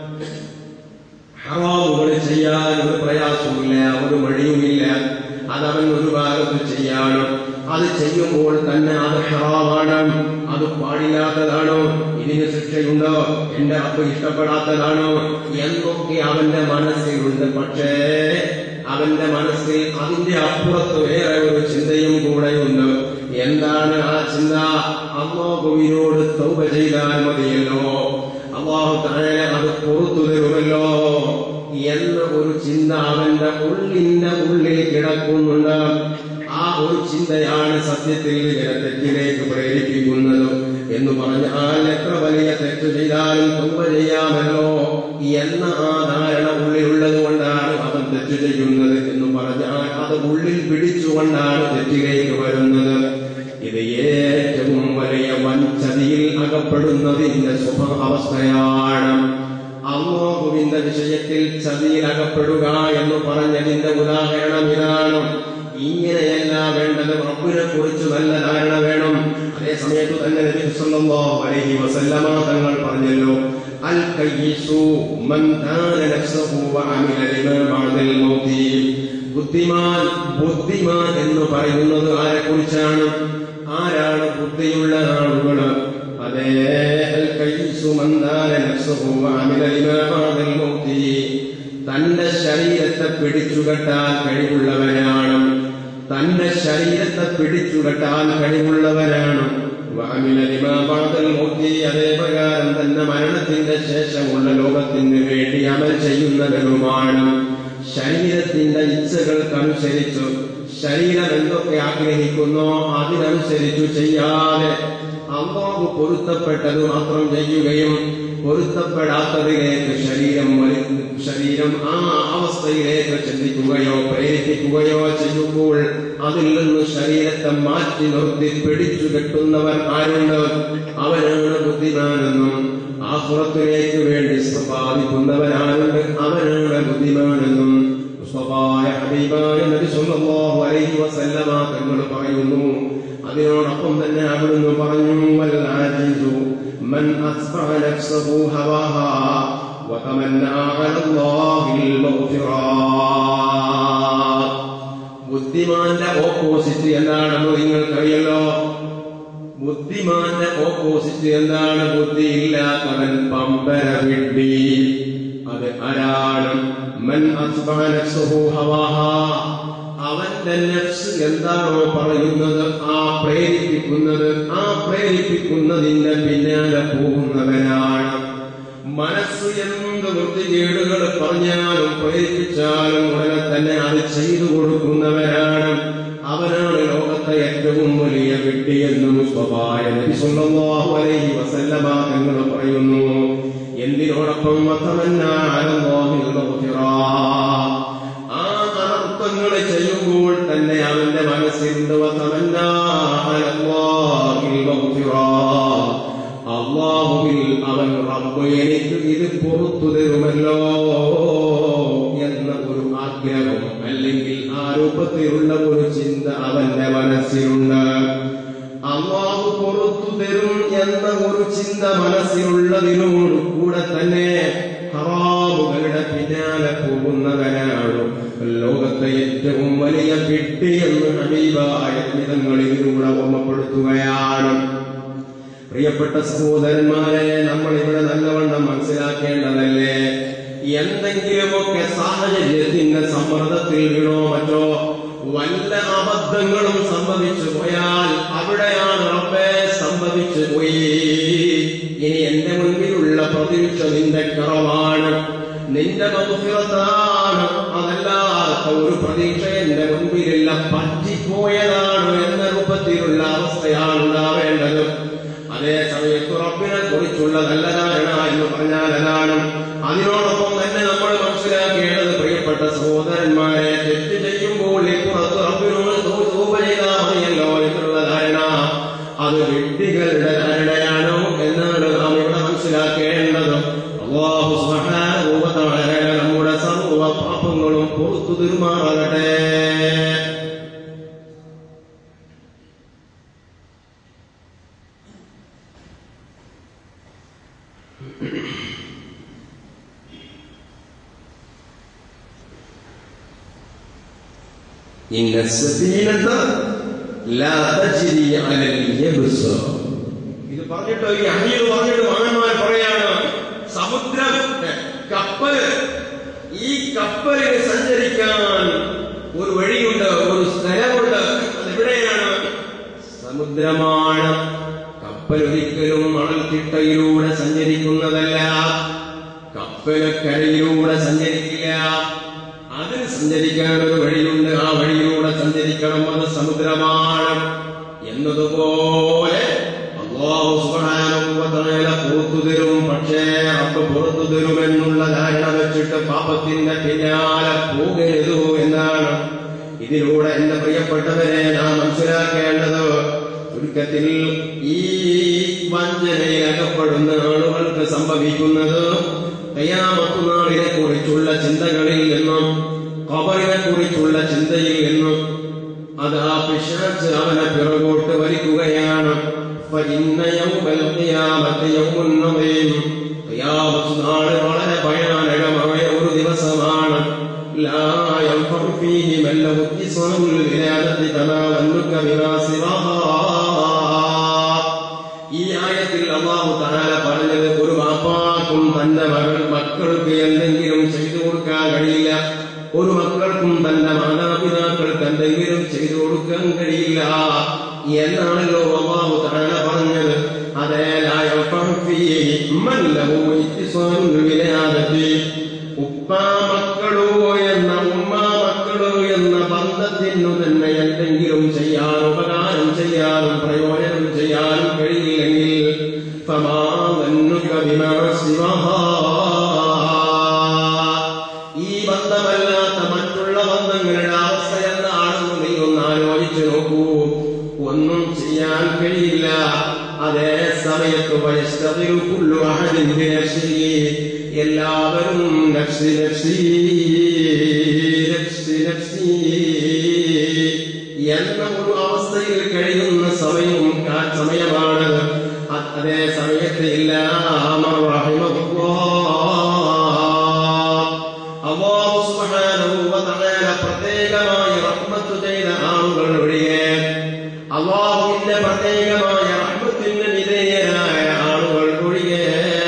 ഹറാമുകൾ ചെയ്യാൻ ഒരു പ്രയാസവുമില്ല ഒരു മടിയുമില്ല അതവൻ ഒരു ഭാഗത്ത് ചെയ്യണം അത് ചെയ്യുമ്പോൾ തന്നെ അത് ഹറാമാണ് അത് പാടില്ലാത്തതാണോ ഇതിന് ശിക്ഷയുണ്ടോ എന്റെ അപ്പ ഇഷ്ടപ്പെടാത്തതാണോ എന്നൊക്കെ അവന്റെ മനസ്സിലുണ്ട് പക്ഷേ അവന്റെ മനസ്സിൽ അതിന്റെ അപ്പുറത്ത് വേറെ ഒരു ചിന്തയും കൂടെയുണ്ട് എന്താണ് ആ ചിന്ത അള്ളാഹുവിനോട് തൗബ ചെയ്താൽ മതിയല്ലോ അള്ളാഹു താഴെ അത് പുറത്തു തരുമല്ലോ എന്ന ഒരു ചിന്ത അവന്റെ ഉള്ളിന്റെ ഉള്ളിൽ കിടക്കുന്നുണ്ട് ആ ഒരു ചിന്തയാണ് സത്യത്തിൽ ഇവരെ തെറ്റിലേക്ക് പ്രേരിപ്പിക്കുന്നത് എന്ന് പറഞ്ഞാൽ എത്ര വലിയ തെറ്റ് ചെയ്താലും തുമ്പ ചെയ്യാമല്ലോ എന്ന ആ ധാരണ ഉള്ളിലുള്ളത് കൊണ്ടാണ് അവൻ തെറ്റ് ചെയ്യുന്നത് എന്ന് പറഞ്ഞാൽ അത് ഉള്ളിൽ പിടിച്ചുകൊണ്ടാണ് തെറ്റിലേക്ക് വരുന്നത് ഇത് ഏറ്റവും വലിയ വൻചതിയിൽ അകപ്പെടുന്നതിന്റെ സ്വഭ അവസ്ഥയാണ് അള്ളാഹുവിന്റെ വിഷയത്തിൽ ചതിയിൽ അകപ്പെടുക എന്ന് പറഞ്ഞതിന്റെ ഉദാഹരണം ഇതാണ് ഇങ്ങനെയല്ല വേണ്ടത് റബ്ബിനെ കുറിച്ച് നല്ല ധാരണ വേണം അതേ സമയത്ത് തന്നെ നബി സല്ലല്ലാഹു അലൈഹി വസല്ലമ തങ്ങൾ പറഞ്ഞല്ലോ അൽ കയ്യിസു മൻ കാന നഫ്സഹു വഅമില ലിമാ ബഅദൽ മൗതി ബുദ്ധിമാൻ ബുദ്ധിമാൻ എന്ന് പറയുന്നത് ആരെ കുറിച്ചാണ് ആരാണ് ബുദ്ധിയുള്ള ആളുകൾ അതേ അൽ കയ്യിസു മൻ കാന നഫ്സഹു വഅമില ലിമാ ബഅദൽ മൗതി തന്റെ ശരീരത്തെ പിടിച്ചുകെട്ടാൻ കഴിവുള്ളവനാണ് തന്റെ ശരീരത്തെ പിടിച്ചുകെട്ടാൻ കഴിവുള്ളവനാണ് വഅമില ലിമാ ബഅദൽ മൗതി അതേ പ്രകാരം തന്നെ മരണത്തിന്റെ ശേഷമുള്ള ലോകത്തിന് വേണ്ടി അമൽ ചെയ്യുന്നവരുമാണ് ശരീരത്തിന്റെ ഇച്ഛകൾക്കനുസരിച്ച് ശരീരം എന്തൊക്കെ ആഗ്രഹിക്കുന്നോ അതിനനുസരിച്ചു ചെയ്യാതെ അള്ളാഹു പൊരുത്തപ്പെട്ടത് മാത്രം ചെയ്യുകയും പൊരുത്തപ്പെടാത്തതിലേക്ക് ശരീരം വലി ശരീരം ആ അവസ്ഥയിലേക്ക് ചിന്തിക്കുകയോ പ്രേരിപ്പിക്കുകയോ ചെയ്യുമ്പോൾ അതിൽ നിന്ന് ശരീരത്തെ മാറ്റി നിർത്തി പിടിച്ചു കെട്ടുന്നവൻ ആരുണ്ട് അവനാണ് ബുദ്ധിമാനെന്നും ആഹുറത്തിലേക്ക് വേണ്ടി സമ്പാദിക്കുന്നവനാരുണ്ട് അവനാണ് ബുദ്ധിമാനെന്നും മുസ്തഫായ ഹബീബായ നബി സല്ലല്ലാഹു അലൈഹി വസല്ലമ തങ്ങൾ പറയുന്നു അതിനോടൊപ്പം തന്നെ അവിടുന്ന് പറഞ്ഞു വൽ ആജിസു മൻ അസ്ബഅ നഫ്സഹു ഹവാഹാ വതമന്നാ അലല്ലാഹിൽ മഗ്ഫിറാ ബുദ്ധിമാന്റെ ഓപ്പോസിറ്റ് എന്താണെന്ന് നിങ്ങൾക്കറിയല്ലോ ബുദ്ധിമാന്റെ ഓപ്പോസിറ്റ് എന്താണ് ബുദ്ധിയില്ലാത്തവൻ പമ്പര വിഡ്ഢി അത് ആരാണ് മൻ അസ്ബഅ നഫ്സഹു ഹവാഹാ അവന്റെ നഫ്സ് എന്താണോ പറയുന്നത് ആ പ്രേരിപ്പിക്കുന്നത് ആ പ്രേരിപ്പിക്കുന്നതിന്റെ പിന്നാലെ പോകുന്നവനാണ് മനസ്സ് എന്ത് വൃത്തികേടുകൾ പറഞ്ഞാലും പ്രേരിപ്പിച്ചാലും ഉടനെ തന്നെ അത് ചെയ്തു കൊടുക്കുന്നവനാണ് അവനാണ് ലോകത്തെ ഏറ്റവും വലിയ വിഡ്ഢിയെന്നും സ്വഭായ നബി സല്ലല്ലാഹു അലൈഹി വസല്ലമ തങ്ങൾ പറയുന്നു എന്തിനോടൊപ്പം വതമന്നാ അലല്ലാഹിൽ മഗ്ഫിറാ ആ അനർത്ഥങ്ങൾ ചെയ്യുമ്പോൾ തന്നെ അവന്റെ മനസ്സിലുണ്ട് വതമന്നാ അലല്ലാഹിൽ മഗ്ഫിറാ അള്ളാഹുവിൽ അവൻ റബ്ബ് എനിക്ക് ഇത് പുറത്തു തരുമല്ലോ എന്ന ഒരു ആഗ്രഹം അല്ലെങ്കിൽ ആ രൂപത്തിലുള്ള ഒരു ചിന്ത അവന്റെ മനസ്സിലുണ്ട് അള്ളാഹു പുറത്തു തരും എന്ന ഒരു ചിന്ത മനസ്സിലുള്ളതിനോട് കൂടെ തന്നെ ഹറാമുകളുടെ പിന്നാലെ പോകുന്നവനാണ് ലോകത്തെ ഏറ്റവും വലിയ വിട്ടി എന്ന് ഹബീബായ വിധങ്ങൾ ഇതിലൂടെ ഓർമ്മപ്പെടുത്തുകയാണ് പ്രിയപ്പെട്ട സഹോദരന്മാരെ നമ്മൾ ഇവിടെ നല്ലവണ്ണം മനസ്സിലാക്കേണ്ടതല്ലേ എന്തെങ്കിലുമൊക്കെ സാഹചര്യത്തിന്റെ സമ്മർദ്ദത്തിൽ വീണോ മറ്റോ വല്ല അബദ്ധങ്ങളും സംഭവിച്ചു പോയാൽ അവിടെയാണ് റബ്ബെ സംഭവിച്ചു പോയി ഇനി എന്റെ മുൻപിലുള്ള പ്രതീക്ഷ നിന്റെ കുറവാണ് നിന്റെ മധുഫിറത്താണ് അതല്ലാത്ത ഒരു പ്രതീക്ഷ എന്റെ മുൻപിലില്ല പറ്റിപ്പോയതാണ് എന്ന രൂപത്തിലുള്ള അവസ്ഥയാണ് ഉണ്ടാവേണ്ടത് അതേ സമയത്ത് റബ്ബിനെ കുറിച്ചുള്ള നല്ല ധാരണ എന്ന് പറഞ്ഞാൽ അതാണ് അതിനോടൊപ്പം തന്നെ നമ്മൾ മനസ്സിലാക്കേണ്ടത് പ്രിയപ്പെട്ട സഹോദരന്മാരെ തെറ്റ് ചെയ്യുമ്പോൾ ഇപ്പുറത്ത് റബ്ബിനോട് തൂപ ചെയ്താൽ മതിയല്ലോ എന്നുള്ള ധാരണ അത് വ്യക്തികളുടെ ധാരണയാണോ എന്നാണ് നാം ഇവിടെ മനസ്സിലാക്കേണ്ടത് അള്ളാഹു സുബ്ഹാനഹു വ തആല നമ്മുടെ സർവ്വ പാപങ്ങളും പുറത്തു തീർമാറാകട്ടെ إن السفينة لا تجري على اليبس ഇത് പറഞ്ഞിട്ട് ഈ അമീർ പറഞ്ഞിട്ട് മകന്മാർ പറയാണ് സമുദ്രം കപ്പൽ ഈ കപ്പലിന് സഞ്ചരിക്കാൻ ഒരു വഴിയുണ്ട് ഒരു സ്ഥലമുണ്ട് അതെവിടെയാണ് സമുദ്രമാണ് കപ്പൽ ഒരിക്കലും മണൽത്തിട്ടയിലൂടെ സഞ്ചരിക്കുന്നതല്ല കപ്പല് കരയിലൂടെ സഞ്ചരിക്കില്ല അതിന് സഞ്ചരിക്കാൻ ഒരു വഴിയുണ്ട് ആ വഴിയിലൂടെ സഞ്ചരിക്കണം അത് സമുദ്രമാണ് എന്നതുപോലെ അള്ളാഹു സുബ്ഹാനഹു വ തആല പുറത്തു തരും പക്ഷേ റബ്ബ് പുറത്തു തരുമെന്നുള്ള ധാരണ വെച്ചിട്ട് പാപത്തിന്റെ പിന്നാലെ പോകരുത് എന്നാണ് ഇതിലൂടെ എന്റെ പ്രിയപ്പെട്ടവരെ നാം മനസ്സിലാക്കേണ്ടത് ചുരുക്കത്തിൽ ഈ വഞ്ചനയിൽ അകപ്പെടുന്ന ആളുകൾക്ക് സംഭവിക്കുന്നത് കയ്യാമത്തുനാളിനെ കുറിച്ചുള്ള ചിന്തകളിൽ നിന്നും കബറിനെ കുറിച്ചുള്ള ചിന്തയിൽ നിന്നും അത് ആ പിശാച്ച് അവനെ പിറകോട്ട് വലിക്കുകയാണ് فإن يوم القيامة يوم عظيم ഖിയാമത്ത് നാള് വളരെ ഭയാനകമായ ഒരു ദിവസമാണ് لا ينفع فيه من له اتصال الولادة كما ظنك بما سواها ഈ ആയത്തിൽ അള്ളാഹു താല പറഞ്ഞത് ഒരു വാപ്പാക്കും തന്റെ മകൾ മക്കൾക്ക് എന്തെങ്കിലും ചെയ്തു കൊടുക്കാൻ കഴിയില്ല ഒരു മക്കൾക്കും തന്റെ മാതാപിതാക്കൾക്ക് എന്തെങ്കിലും ചെയ്തു കൊടുക്കാൻ കഴിയില്ല എന്നാണല്ലോ അള്ളാഹു താല പറഞ്ഞത് അതേലായ ഉപ്പാ മക്കളോ എന്ന ഉമ്മ മക്കളോ എന്ന ബന്ധത്തിനു തന്നെ എന്തെങ്കിലും ചെയ്യാൻ ഉപകാരം ചെയ്യാനും പ്രയോജനം ചെയ്യാനും കഴിയില്ലെങ്കിൽ ഫമാവന്നുക ബിമാ സിവഹാ. ഈ ബന്ധമല്ലാത്ത മറ്റുള്ള ബന്ധങ്ങളുടെ അവസ്ഥ എന്താണെന്ന് നീ ഒന്ന് ആലോചിച്ചു നോക്കൂ ഒന്നും ചെയ്യാൻ കഴിയില്ല അതേ സമയത്ത് വയസ്സതിൽ പുല്ലു അഹദിന്റെ നഫ്സിഹി. എല്ലാവരും നഫ്സി നഫ്സി നഫ്സി നഫ്സി എന്ന ഒരു അവസ്ഥയിൽ കഴിയുന്ന സമയവും കാ- സമയമാണ് അ- അതേ സമയത്ത് ഇല്ലാമർ അള്ളാഹു സുബ്ഹാനഹു വ തആല പ്രത്യേകമായി റഹ്മത്ത് ചെയ്ത ആളുകൾ ഒഴികെ അള്ളാഹുവിന്റെ പ്രത്യേകമായ റഹ്മത്തിന് വിധേയരായ ആളുകൾ ഒഴികെ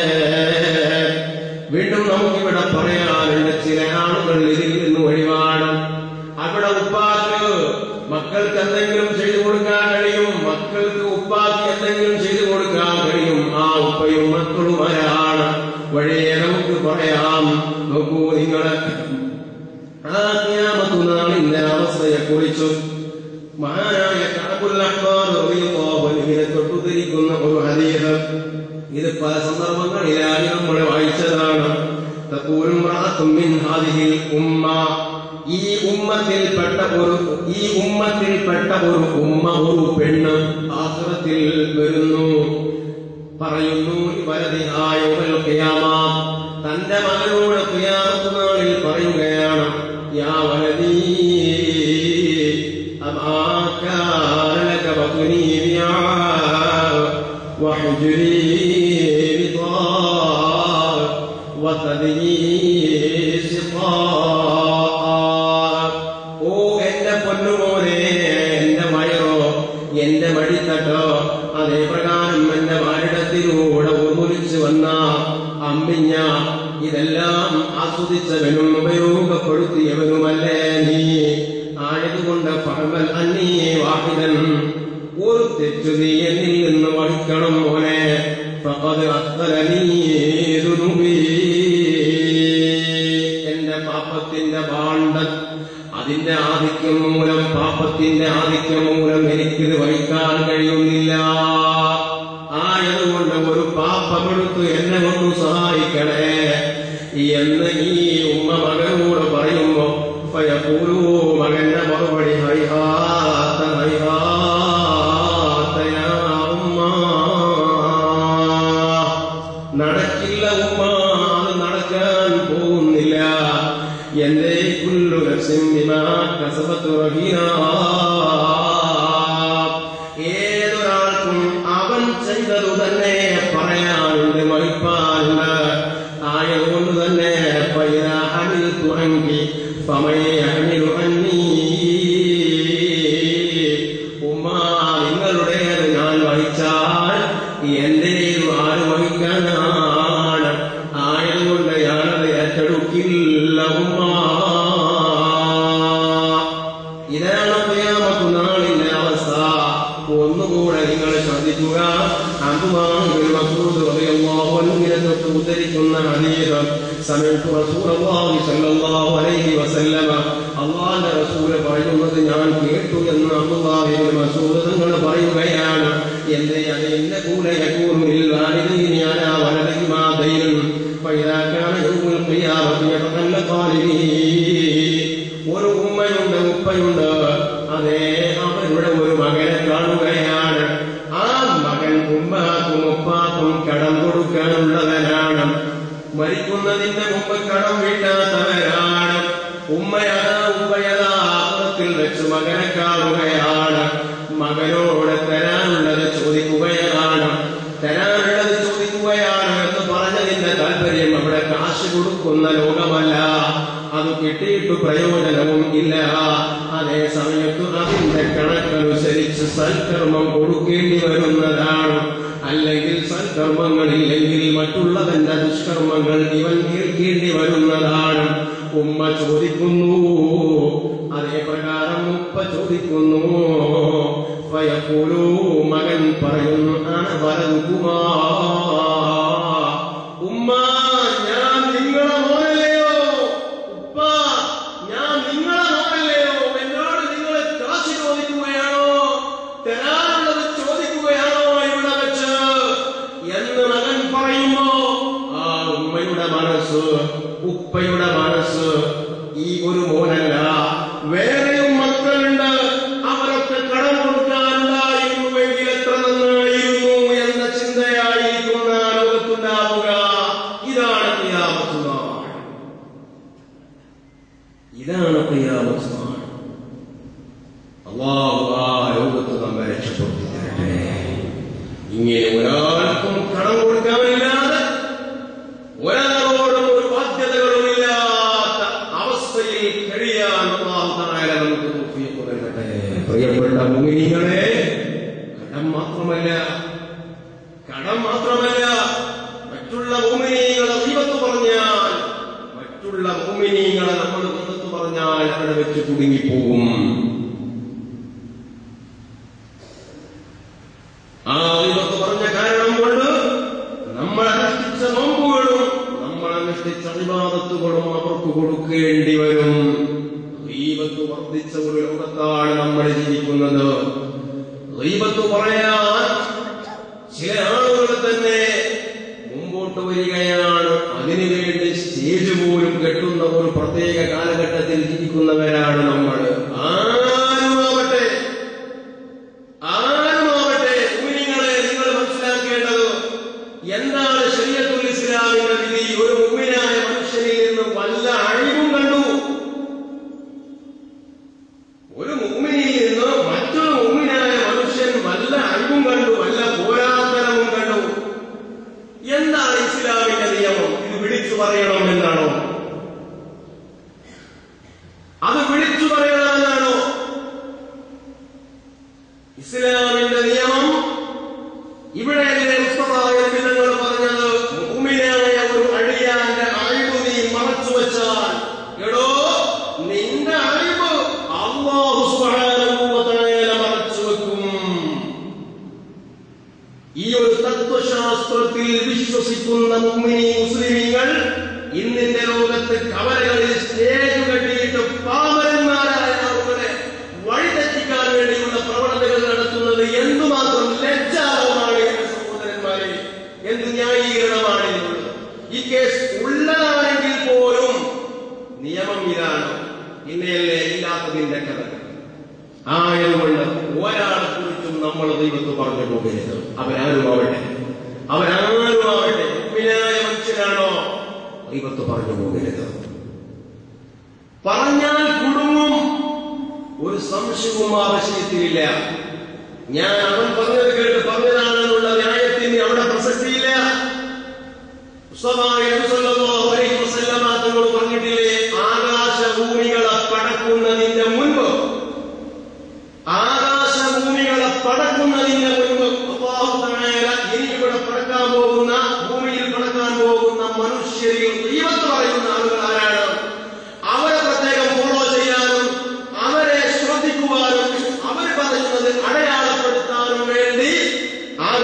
വീണ്ടും നമുക്കിവിടെ പറയാനുണ്ട് ചില ആളുകൾ ഇതിൽ നിന്ന് ഒഴിവാണ് അവിടെ ഉപ്പാക്ക് മക്കൾക്ക് എന്തെങ്കിലും ചെയ്തു കൊടുക്കാൻ കഴിയും മക്കൾക്ക് ഉപ്പാക്ക് എന്തെങ്കിലും ചെയ്തു കൊടുക്കാൻ കഴിയും ആ ഉപ്പയും മക്കളും ആരാണ് വഴിയെ നമുക്ക് പറയാം നോക്കൂ നിങ്ങളെ ആ ഖിയാമത്ത് നാളിന്റെ അവസ്ഥയെ കുറിച്ചും മഹാനായ കഅബുൽ അഹ്ബാർ റളിയല്ലാഹു അൻഹുവിനെ തൊട്ടുതിരിക്കുന്ന ഒരു ഹദീസ് ഇത് പല സന്ദർഭങ്ങളിലായി നമ്മൾ വായിച്ചതാണ് തഖൂലു ഇംറഅത്തും മിൻ ഹാദിഹിൽ ഉമ്മ ഈ ഉമ്മത്തിൽപ്പെട്ട ഒരു ഈ ഉമ്മത്തിൽപ്പെട്ട ഒരു ഉമ്മ ഒരു പെണ്ണ് ആഖിറത്തിൽ വരുന്നു പറയുന്നു വലതിഹായ ഖിയാമ തന്റെ മകനോട് ഖിയാമത്ത് നാളിൽ പറയുകയാണ് യാ വലദീ أما كان لك بطني وعاء وحجري بطاء وثدي سقاء ഓ എന്റെ പൊന്നുമോനെ എന്റെ വയറോ എന്റെ മടിത്തട്ടോ അതേ പ്രകാരം എന്റെ മാരിടത്തിലൂടെ ഉരുമുലിച്ചു വന്ന അമ്മിഞ്ഞ ഇതെല്ലാം ആസ്വദിച്ചവനും ഉപയോഗപ്പെടുത്തിയവനുമല്ലേ നീ ആയതുകൊണ്ട് ഫഹമൽ അന്നീ വാഹിദൻ ഒരു തെറ്റു നീ എന്നിൽ നിന്ന് വഹിക്കണം മോനെ ഫഖദ് അഖ്തലനീ ദുനുബി എന്റെ പാപത്തിന്റെ ഭാണ്ഡ അതിന്റെ ആധിക്യം മൂലം പാപത്തിന്റെ ആധിക്യം മൂലം എനിക്കിത് വഹിക്കാൻ കഴിയുന്നില്ല ആയതുകൊണ്ട് ഒരു പാപമെടുത്ത് എന്നെ ഒന്ന് സഹായിക്കണേ എന്ന് ഈ ഉമ്മ മകനോട് പറയുമ്പോ ഫയഖൂലു മകന്റെ മറുപടി ഹൈഹാത്ത ഹൈഹാത്ത യാ ഉമ്മ നടക്കില്ല ഉമ്മ അത് നടക്കാൻ പോകുന്നില്ല എന്റെ കുല്ലു നഫ്സിൻ ബിമാ കസബത്ത് റഹീന ഏതൊരാൾക്കും അവൻ ചെയ്തതു തന്നെ പറയാനുണ്ട് മഹിപ്പാനുണ്ട് ആയതുകൊണ്ട് തന്നെ പൈന അനിൽ തുറങ്കി സമയമിലു അന്നീ ഉമ്മ നിങ്ങളുടേത് ഞാൻ വഹിച്ചാൽ എന്റേത് ആര് വഹിക്കാനാണ് ആയതുകൊണ്ട് ഞാനത് ഏറ്റെടുക്കില്ല ഉമ്മ ശ്രദ്ധിക്കുക അബ്ദുല്ലാഹി മസൂദ് റളിയല്ലാഹു അൻഹുവിനെ തൊട്ട് ഉദ്ധരിക്കുന്ന ഹദീസ് സമയത്ത് റസൂലുള്ളാഹി സ്വല്ലല്ലാഹു അലൈഹി വസല്ലമ അള്ളാഹുവിന്റെ റസൂൽ പറയുന്നത് ഞാൻ കേട്ടു എന്ന് അബ്ദുല്ലാഹി മസൂദ് നിങ്ങൾ പറയുകയാണ് എന്റെ അത് എന്റെ കൂടെ യകൂനു ലിൽ വാലിദൈനി അലാ വലദിഹിമാ ദൈനുൻ فإذا كان يوم القيامة يتخلقان به ഒരു ഉമ്മയുണ്ട് ഉപ്പയുണ്ട് അതേ അവരുടെ ഒരു മകനെ കാണുകയാണ് ആ മകൻ ഉമ്മാക്കും ഉപ്പാക്കും കടം കൊടുക്കാനുള്ളവനാണ് മരിക്കുന്നതിന്റെ മുമ്പ് കടം വീട്ടാത്തവരാണ് ഉമ്മയതാ ഉപ്പയതാ ആപത്തിൽ വെച്ച് മകനെ കാണുകയാണ് മകനോട് തരാനുള്ളത് ചോദിക്കുകയാണ് തരാനുള്ളത് ചോദിക്കുകയാണ് എന്ന് പറഞ്ഞതിന്റെ താല്പര്യം അവിടെ കാശ് കൊടുക്കുന്ന ലോകമല്ല അത് കിട്ടിയിട്ട് പ്രയോജനവും ഇല്ല അതേ സമയത്ത് അതിന്റെ കണക്കനുസരിച്ച് സൽക്കർമ്മം കൊടുക്കേണ്ടി വരുന്നതാണ് അല്ലെങ്കിൽ സൽക്കർമ്മങ്ങളില്ലെങ്കിൽ മറ്റുള്ളവന്റെ ദുഷ്കർമ്മങ്ങൾ ഇവൻ കേൾക്കേണ്ടി വരുന്നതാണ് ഉമ്മ ചോദിക്കുന്നു അതേ പ്രകാരം ഉപ്പ ചോദിക്കുന്നു ഫയഖൂലു മകൻ പറയുന്നു ആണ് വലതുകുമാ ഉമ്മ ഞാൻ നിങ്ങളെ മോനല്ലയോ ഉപ്പ ഞാൻ നിങ്ങളെ മോനല്ലയോ എന്നോട് നിങ്ങൾ കാശ് ചോദിക്കുകയാണോ തരാനുള്ളത് ചോദിക്കുകയാണോ ഇവിടെ വെച്ച് എന്ന് മകൻ പറയുമ്പോ ആ ഉമ്മയുടെ മനസ്സ് ഉപ്പയുടെ മനസ്സ് ഈ ഒരു മോനല്ല വേറെയും മക്കളുണ്ട് അവരൊക്കെ കടം കൊടുക്കാനുണ്ടായിരുന്നുവെങ്കിൽ എത്ര നന്നായിരുന്നു എന്ന ചിന്തയായിരിക്കും ആ ലോകത്തുണ്ടാവുക ഇതാണ് ക്രിയാമത്തുനാൾ ഇതാണ് ക്രിയാമത്തുനാൾ അള്ളാഹു ആ ലോകത്ത് നമ്മെ രക്ഷപ്പെടുത്തി തരട്ടെ ഇങ്ങനെ ഒരാൾക്കും കടം കൊടുക്കാനില്ലാതെ ഒരാളോടും ഒരു ബാധ്യതകളുമില്ലാത്ത അവസ്ഥയിൽ കഴിയാൻ അള്ളാഹു തആല നമുക്ക് തൗഫീഖ് നൽകട്ടെ പ്രിയപ്പെട്ട മുഅ്മിനീങ്ങളെ കടം മാത്രമല്ല കടം മാത്രമല്ല മറ്റുള്ള മുഅ്മിനീങ്ങളെ ഗീബത്ത് പറഞ്ഞാൽ മറ്റുള്ള മുഅ്മിനീങ്ങളെ നമ്മൾ ഗീബത്ത് പറഞ്ഞാൽ അവിടെ വെച്ച് കുടുങ്ങിപ്പോകും ആ ഗീബത്ത് പറഞ്ഞ കാരണം കൊണ്ട് നമ്മൾ അനുഷ്ഠിച്ച നോമ്പുകളും നമ്മൾ അനുഷ്ഠിച്ച വിവാദത്തുകളും അവർക്ക് കൊടുക്കേണ്ടി വരും ഗീബത്ത് വർദ്ധിച്ച ഒരു ലോകത്താണ് നമ്മൾ ജീവിക്കുന്നത് ഗീബത്ത് പറയാൻ ചില ആളുകൾ തന്നെ മുമ്പോട്ട് വരികയാണ് അതിനുവേണ്ടി സ്റ്റേജ് പോലും കെട്ടുന്ന ഒരു പ്രത്യേക കാലഘട്ടത്തിൽ ജീവിക്കുന്നവരാണ് നമ്മൾ ആരുമാവട്ടെ ആരുമാവട്ടെ മുഅ്മിനീങ്ങളെ നിങ്ങൾ മനസ്സിലാക്കേണ്ടത് എന്താണ് ശരീഅത്തുൽ ഇസ്ലാമിന്റെ വിധി ഒരു മുഅ്മിനായ മനുഷ്യനിൽ നിന്ന് വല്ല അഴിവും കണ്ടു ഒരു മുഅ്മിനിൽ നിന്ന് മറ്റൊരു മുഅ്മിനായ മനുഷ്യൻ വല്ല അഴിവും കണ്ടു വല്ല പോരാത്തരവും കണ്ടു എന്താണ് ഇസ്ലാമിന്റെ നിയമം ഇത് വിളിച്ചു പറയണം എന്നാണോ അത് വിളിച്ചു പറയണമെന്നാണോ ഇസ്ലാമിന്റെ നിയമം ഇവിടെ അതിലെ ഉസ്തമായ വിധങ്ങൾ പറഞ്ഞത് മുഅ്മിനായ ഒരു അടിയാന്റെ അഴിവ് നീ മറച്ചു വെച്ചാൽ എടോ നിന്റെ അഴിവ് അല്ലാഹു സുബ്ഹാനഹു വ തആല മറച്ചു വെക്കും ഈ ഒരു തത്വശാസ്ത്രത്തിൽ വിശ്വസിക്കുന്ന മുഅ്മിനി മുസ്ലിമീങ്ങൾ ഇന്നിന്റെ ലോകത്ത് കവലകളിൽ സ്റ്റേജ് കെട്ടിയിട്ട് പാമരന്മാരായ ആളുകളെ വഴിതെറ്റിക്കാൻ വേണ്ടിയുള്ള പ്രവണതകൾ നടത്തുന്നത് എന്തുമാത്രം ലജ്ജാവമാണ് എന്റെ സഹോദരന്മാരെ എന്ത് ന്യായീകരണമാണ് ഇതിനുള്ളത് ഈ കേസ് ഉള്ളതാണെങ്കിൽ പോലും നിയമം ഇതാണ് പിന്നെയല്ലേ ഇല്ലാത്തതിന്റെ കഥ ആയതുകൊണ്ട് ഒരാളെ കുറിച്ചും നമ്മൾ ദൈവത്ത് പറഞ്ഞു പോകരുത് അവരാരുമാവട്ടെ അവരാരുമാവട്ടെ ഉമ്മിനായ മനുഷ്യനാണോ ദൈവത്ത് പറഞ്ഞു പോകരുത് പറഞ്ഞാൽ കുടുങ്ങും ഒരു സംശയവും ആവശ്യത്തിലില്ല ഞാൻ അവൻ പറഞ്ഞത് കേട്ട് പറഞ്ഞതാണെന്നുള്ള ന്യായത്തിന് അവിടെ പ്രസക്തിയില്ല ഉസ്തവായ നബി സല്ലല്ലാഹു അലൈഹി വസല്ലമ തങ്ങൾ പറഞ്ഞിട്ടില്ലേ ആകാശഭൂമികളെ പടക്കുന്നതിന്റെ മുൻപ് ആകാശഭൂമികളെ പടക്കുന്നതിന് മുൻപ് അല്ലാഹു തആല ഇനി ഇവിടെ പടക്കാൻ പോകുന്ന ഭൂമിയിൽ പടക്കാൻ പോകുന്ന മനുഷ്യരിൽ ദൈവത്ത് പറയുന്ന ആളുകൾ ആരാണ് അവരെ പ്രത്യേകം ഫോളോ ചെയ്യാനും അവരെ ശ്രദ്ധിക്കുവാനും അവർ പറയുന്നത് അടയാളപ്പെടുത്താനും വേണ്ടി ആ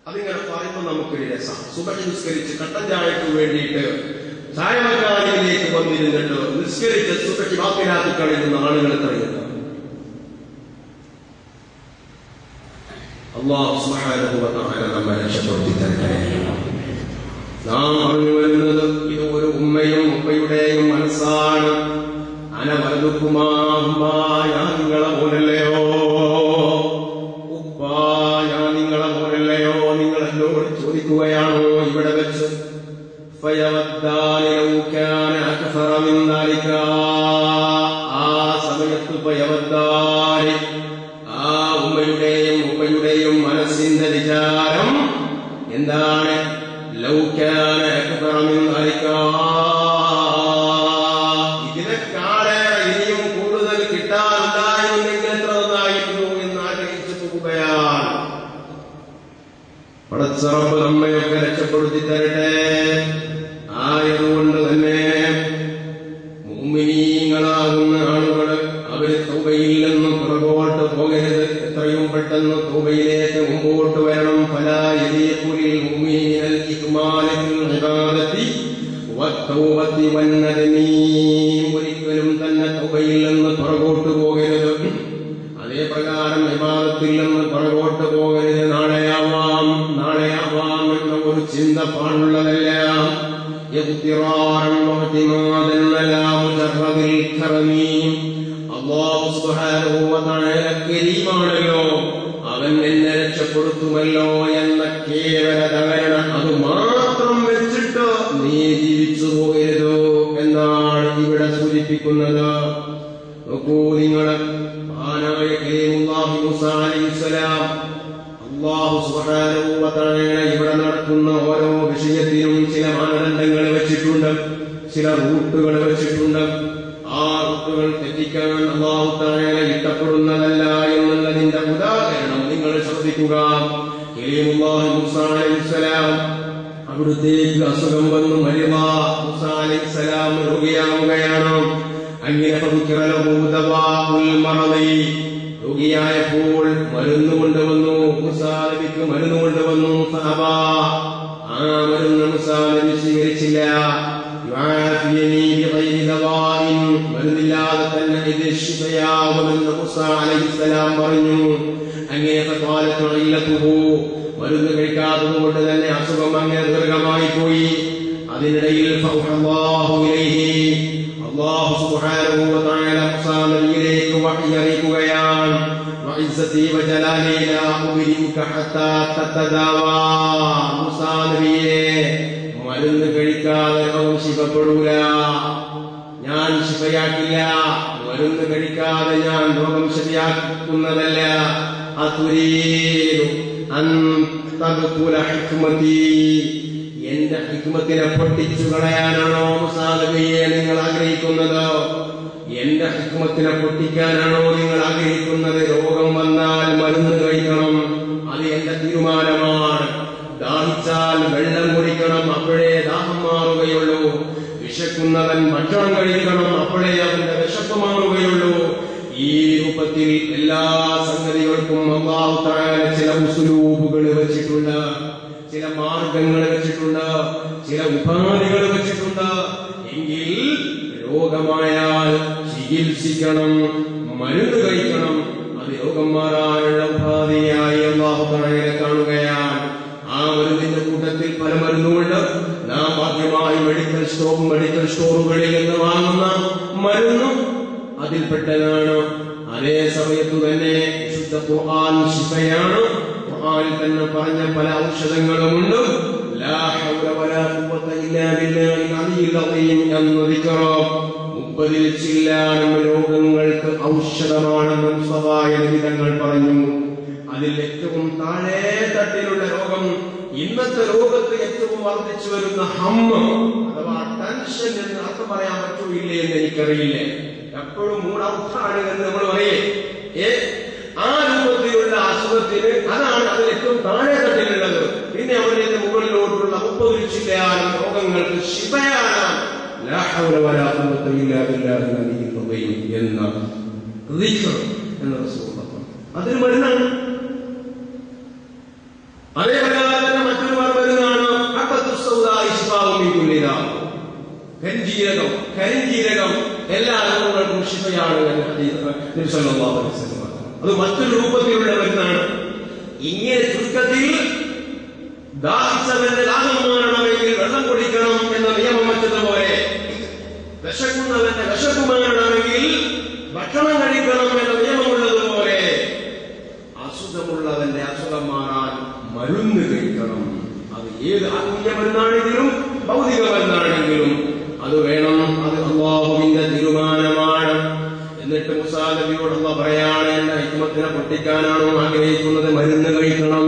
അതിങ്ങനെ പറയുമ്പോൾ നമുക്കൊരു രസം സുബഹി നിസ്കരിച്ച് കട്ടൻ ചായക്ക് വേണ്ടിയിട്ട് ചായവക്കാരിയിലേക്ക് വന്നിരുന്നിട്ട് നിസ്കരിച്ച് സുബഹി വാക്കിനാക്കി കളയുന്ന ആളുകൾ എത്രയുണ്ട് അള്ളാഹു സുബ്ഹാനഹു വ തആല നമ്മെ രക്ഷപ്പെടുത്തി തരട്ടെ നാം പറഞ്ഞു വരുന്നത് ഇത് ഒരു ഉമ്മയും ഉപ്പയുടെയും മനസ്സാണ് അനവലതുക്കുമാ ഞാൻ നിങ്ങളെ പോലല്ലയോ ഉപ്പ ഞാൻ നിങ്ങളെ പോലല്ലയോ നിങ്ങൾ എന്നോട് ചോദിക്കുകയാണോ ഇവിടെ വെച്ച് فيودان لو كان أكثر من ذلك ആ സമയത്ത് ഫയവദ്ദാൻ ആ ഉമ്മയുടെയും ഉപ്പയുടെയും മനസ്സിന്റെ വിചാരം എന്താണ് ലൗകാന അക്ബറ മിൻ ദാലിക ഇതിനെക്കാളേറെ ഇനിയും കൂടുതൽ കിട്ടാനുണ്ടായിരുന്നെങ്കിൽ എത്ര നന്നായിരുന്നു എന്ന് ആഗ്രഹിച്ചു പോകുകയാണ് പടച്ചറപ്പ് നമ്മയൊക്കെ രക്ഷപ്പെടുത്തി തരട്ടെ ആയതുകൊണ്ട് തന്നെ മുഅ്മിനീങ്ങളാകുന്ന ആളുകൾ അവര് തൗബയിൽ നിന്ന് പുറകോട്ട് പോകരുത് എത്രയും പെട്ടെന്ന് തൗബയിലേക്ക് മുമ്പോട്ട് വരണം പല യദീഖുലിൽ മുഅ്മിനീനൽ ഇക്മാലത്തിൽ ഇബാദത്തി വത്തൗബത്തി വന്നദമീ ഒരിക്കലും തന്നെ തൗബയിൽ നിന്ന് പുറകോട്ട് പോകരുത് അതേ പ്രകാരം വിവാദത്തിൽ നിന്ന് പുറകോട്ട് പോകരുത് നാളെയാവാം നാളെയാവാം എന്ന ഒരു ചിന്ത പാടുള്ളതല്ല اغترارا واعتمادا على مجرد الكرم അള്ളാഹു സുബ്ഹാനഹു വ തആല കരീമാണല്ലോ അവൻ എന്നെ രക്ഷപ്പെടുത്തുമല്ലോ എന്ന കേവല ധാരണ അത് മാത്രം വെച്ചിട്ട് നീ ജീവിച്ചു പോകരുതോ എന്നാണ് ഇവിടെ സൂചിപ്പിക്കുന്നത് നോക്കൂ നിങ്ങൾ മഹാനായ കരീമുല്ലാഹി മൂസ അലൈഹിസ്സലാം അള്ളാഹു സുബ്ഹാനഹു വ തആല ഇവിടെ നടക്കുന്ന ഓരോ വിഷയത്തിനും ചില മാനദണ്ഡങ്ങൾ വെച്ചിട്ടുണ്ട് ചില റൂട്ടുകൾ വെച്ചിട്ടുണ്ട് ആ റൂട്ടുകൾ തെറ്റിക്കാൻ അള്ളാഹു തആല ഇഷ്ടപ്പെടുന്നതല്ല എന്നുള്ളതിന്റെ ഉദാഹരണം നിങ്ങൾ ശ്രദ്ധിക്കുക കരീമുല്ലാഹി മൂസ അലൈഹിസ്സലാം അവിടുത്തേക്ക് അസുഖം വന്നു മരുമ മൂസ അലൈഹിസ്സലാം രോഗിയാവുകയാണ് അങ്ങനെ രോഗിയായപ്പോൾ മരുന്ന് കൊണ്ടുവന്നു മുസാനബിക്ക് മരുന്ന് കൊണ്ടുവന്നു സഹബ ആ മരുന്ന് മുസാനബി സ്വീകരിച്ചില്ല യുആഫിയനി ബിഗൈരി ദവാഇൻ മരുന്നില്ലാതെ തന്നെ ഇത് ശിഫയാവുമെന്ന് മുസ അലൈഹിസ്സലാം പറഞ്ഞു അങ്ങനെ ഫഖാലത്തു ഇല്ലത്തുഹു മരുന്ന് കഴിക്കാത്തത് കൊണ്ട് തന്നെ അസുഖം അങ്ങനെ ദീർഘമായി പോയി അതിനിടയിൽ ഫൗഹല്ലാഹു ഇലൈഹി അല്ലാഹു സുബ്ഹാനഹു വ തആല മൂസാ നബിയിലേക്ക് വഹി അറിയിക്കുകയാണ് വഇസ്സതി വജലാലി ലാ ഉബരിക ഹത്താ തതദാവാ മൂസാ നബിയെ മരുന്ന് കഴിക്കാതെ രോഗം ശിവപ്പെടൂല ഞാൻ ശിവയാക്കില്ല മരുന്ന് കഴിക്കാതെ ഞാൻ രോഗം ശരിയാക്കുന്നതല്ല അതുരീരു അൻ തദ്ഖുല ഹിക്മതി എന്റെ ഹിക്മത്തിനെ പൊട്ടിച്ചു കളയാനാണോ മുസാലബിയെ നിങ്ങൾ ആഗ്രഹിക്കുന്നത് എന്റെ ഹിക്മത്തിനെ പൊട്ടിക്കാനാണോ നിങ്ങൾ ആഗ്രഹിക്കുന്നത് രോഗം വന്നാൽ മരുന്ന് കഴിക്കണം അത് എന്റെ തീരുമാനമാണ് ദാഹിച്ചാൽ വെള്ളം കുടിക്കണം അപ്പോഴേ ദാഹം മാറുകയുള്ളൂ വിശക്കുന്നവൻ ഭക്ഷണം കഴിക്കണം അപ്പോഴേ അവന്റെ വിശപ്പ് മാറുകയുള്ളൂ ഈ രൂപത്തിൽ എല്ലാ സംഗതികൾക്കും അള്ളാഹു താഴെ ചില ഉസുലൂബുകൾ വെച്ചിട്ടുണ്ട് ചില മാർഗങ്ങൾ വെച്ചിട്ടുണ്ട് ചില ഉപാധികൾ വെച്ചിട്ടുണ്ട് എങ്കിൽ രോഗമായാൽ ചികിത്സിക്കണം മരുന്ന് കഴിക്കണം അത് രോഗം മാറാനുള്ള ഉപാധിയായി അള്ളാഹു തണയെ കാണുകയാണ് ആ മരുന്നിന്റെ കൂട്ടത്തിൽ പല മരുന്നുമുണ്ട് നാം ആദ്യമായി മെഡിക്കൽ സ്റ്റോർ മെഡിക്കൽ സ്റ്റോറുകളിൽ നിന്ന് വാങ്ങുന്ന മരുന്നും അതിൽപ്പെട്ടതാണ് അതേ സമയത്തു തന്നെ വിശുദ്ധ ഖുർആൻ ശിഫയാണ് ഖുർആനിൽ തന്നെ പറഞ്ഞ പല ഔഷധങ്ങളുമുണ്ട് ലാ ഹൗല വലാ ഖുവത ഇല്ലാ ബില്ലാഹിൽ അലിയിൽ അദീം എന്ന ദിക്റ മുപ്പതിൽ ചില്ലാനം രോഗങ്ങൾക്ക് ഔഷധമാണെന്നും സവായ വിധങ്ങൾ പറഞ്ഞു അതിൽ ഏറ്റവും താഴെ തട്ടിലുള്ള രോഗം ഇന്നത്തെ ലോകത്ത് ഏറ്റവും വർദ്ധിച്ചു വരുന്ന ഹമ്മ അഥവാ ടെൻഷൻ എന്ന് അർത്ഥം പറയാൻ പറ്റൂ ഇല്ലേ എന്ന് എനിക്കറിയില്ല എപ്പോഴും മൂടൗട്ടാണ് എന്ന് നമ്മൾ പറയേ ഏ ആ രൂപത്തിലുള്ള അസുഖത്തിന് അതാണ് അതിൽ ഏറ്റവും താഴെ തട്ടിലുള്ളത് പിന്നെ അവരുടെ മുകളിലോട്ടുള്ള മുപ്പത് ചില്ലാനും രോഗങ്ങൾക്ക് ശിവയാണ് ലാ ഹൗല വലാ ഖുവത ഇല്ലാ ബില്ലാഹിൽ അലിയിൽ അദീം എന്ന ദിക്ർ എന്ന റസൂൽ അതൊരു മരുന്നാണ് അതേ പ്രകാരം നബി സല്ലല്ലാഹു അലൈഹി വസല്ലം പറഞ്ഞു. അത് മറ്റൊരു രൂപത്തിലുള്ള മരുന്നാണ് ഇങ്ങനെ ചുരുക്കത്തിൽ ദാഹിച്ചവന്റെ ദാഹം മാറണമെങ്കിൽ വെള്ളം കുടിക്കണം എന്ന നിയമം വെച്ചതുപോലെ വിശക്കുന്നവന്റെ വിശപ്പ് മാറണമെങ്കിൽ ഭക്ഷണം കഴിക്കണം എന്ന നിയമമുള്ളതുപോലെ അസുഖമുള്ളവന്റെ അസുഖം മാറാൻ മരുന്ന് കഴിക്കണം അത് ഏത് ആത്മീയ മരുന്നാണെങ്കിലും ഭൗതിക മരുന്നാണെങ്കിലും അത് വേണം അത് അള്ളാഹുവിന്റെ തീരുമാനമാണ് എന്നിട്ട് മുസാ നബിയോടുള്ള പറയാണ് എന്റെ ഹിക്മത്തിനെ പൊട്ടിക്കാനാണോ ആഗ്രഹിക്കുന്നത് മരുന്ന് കഴിക്കണം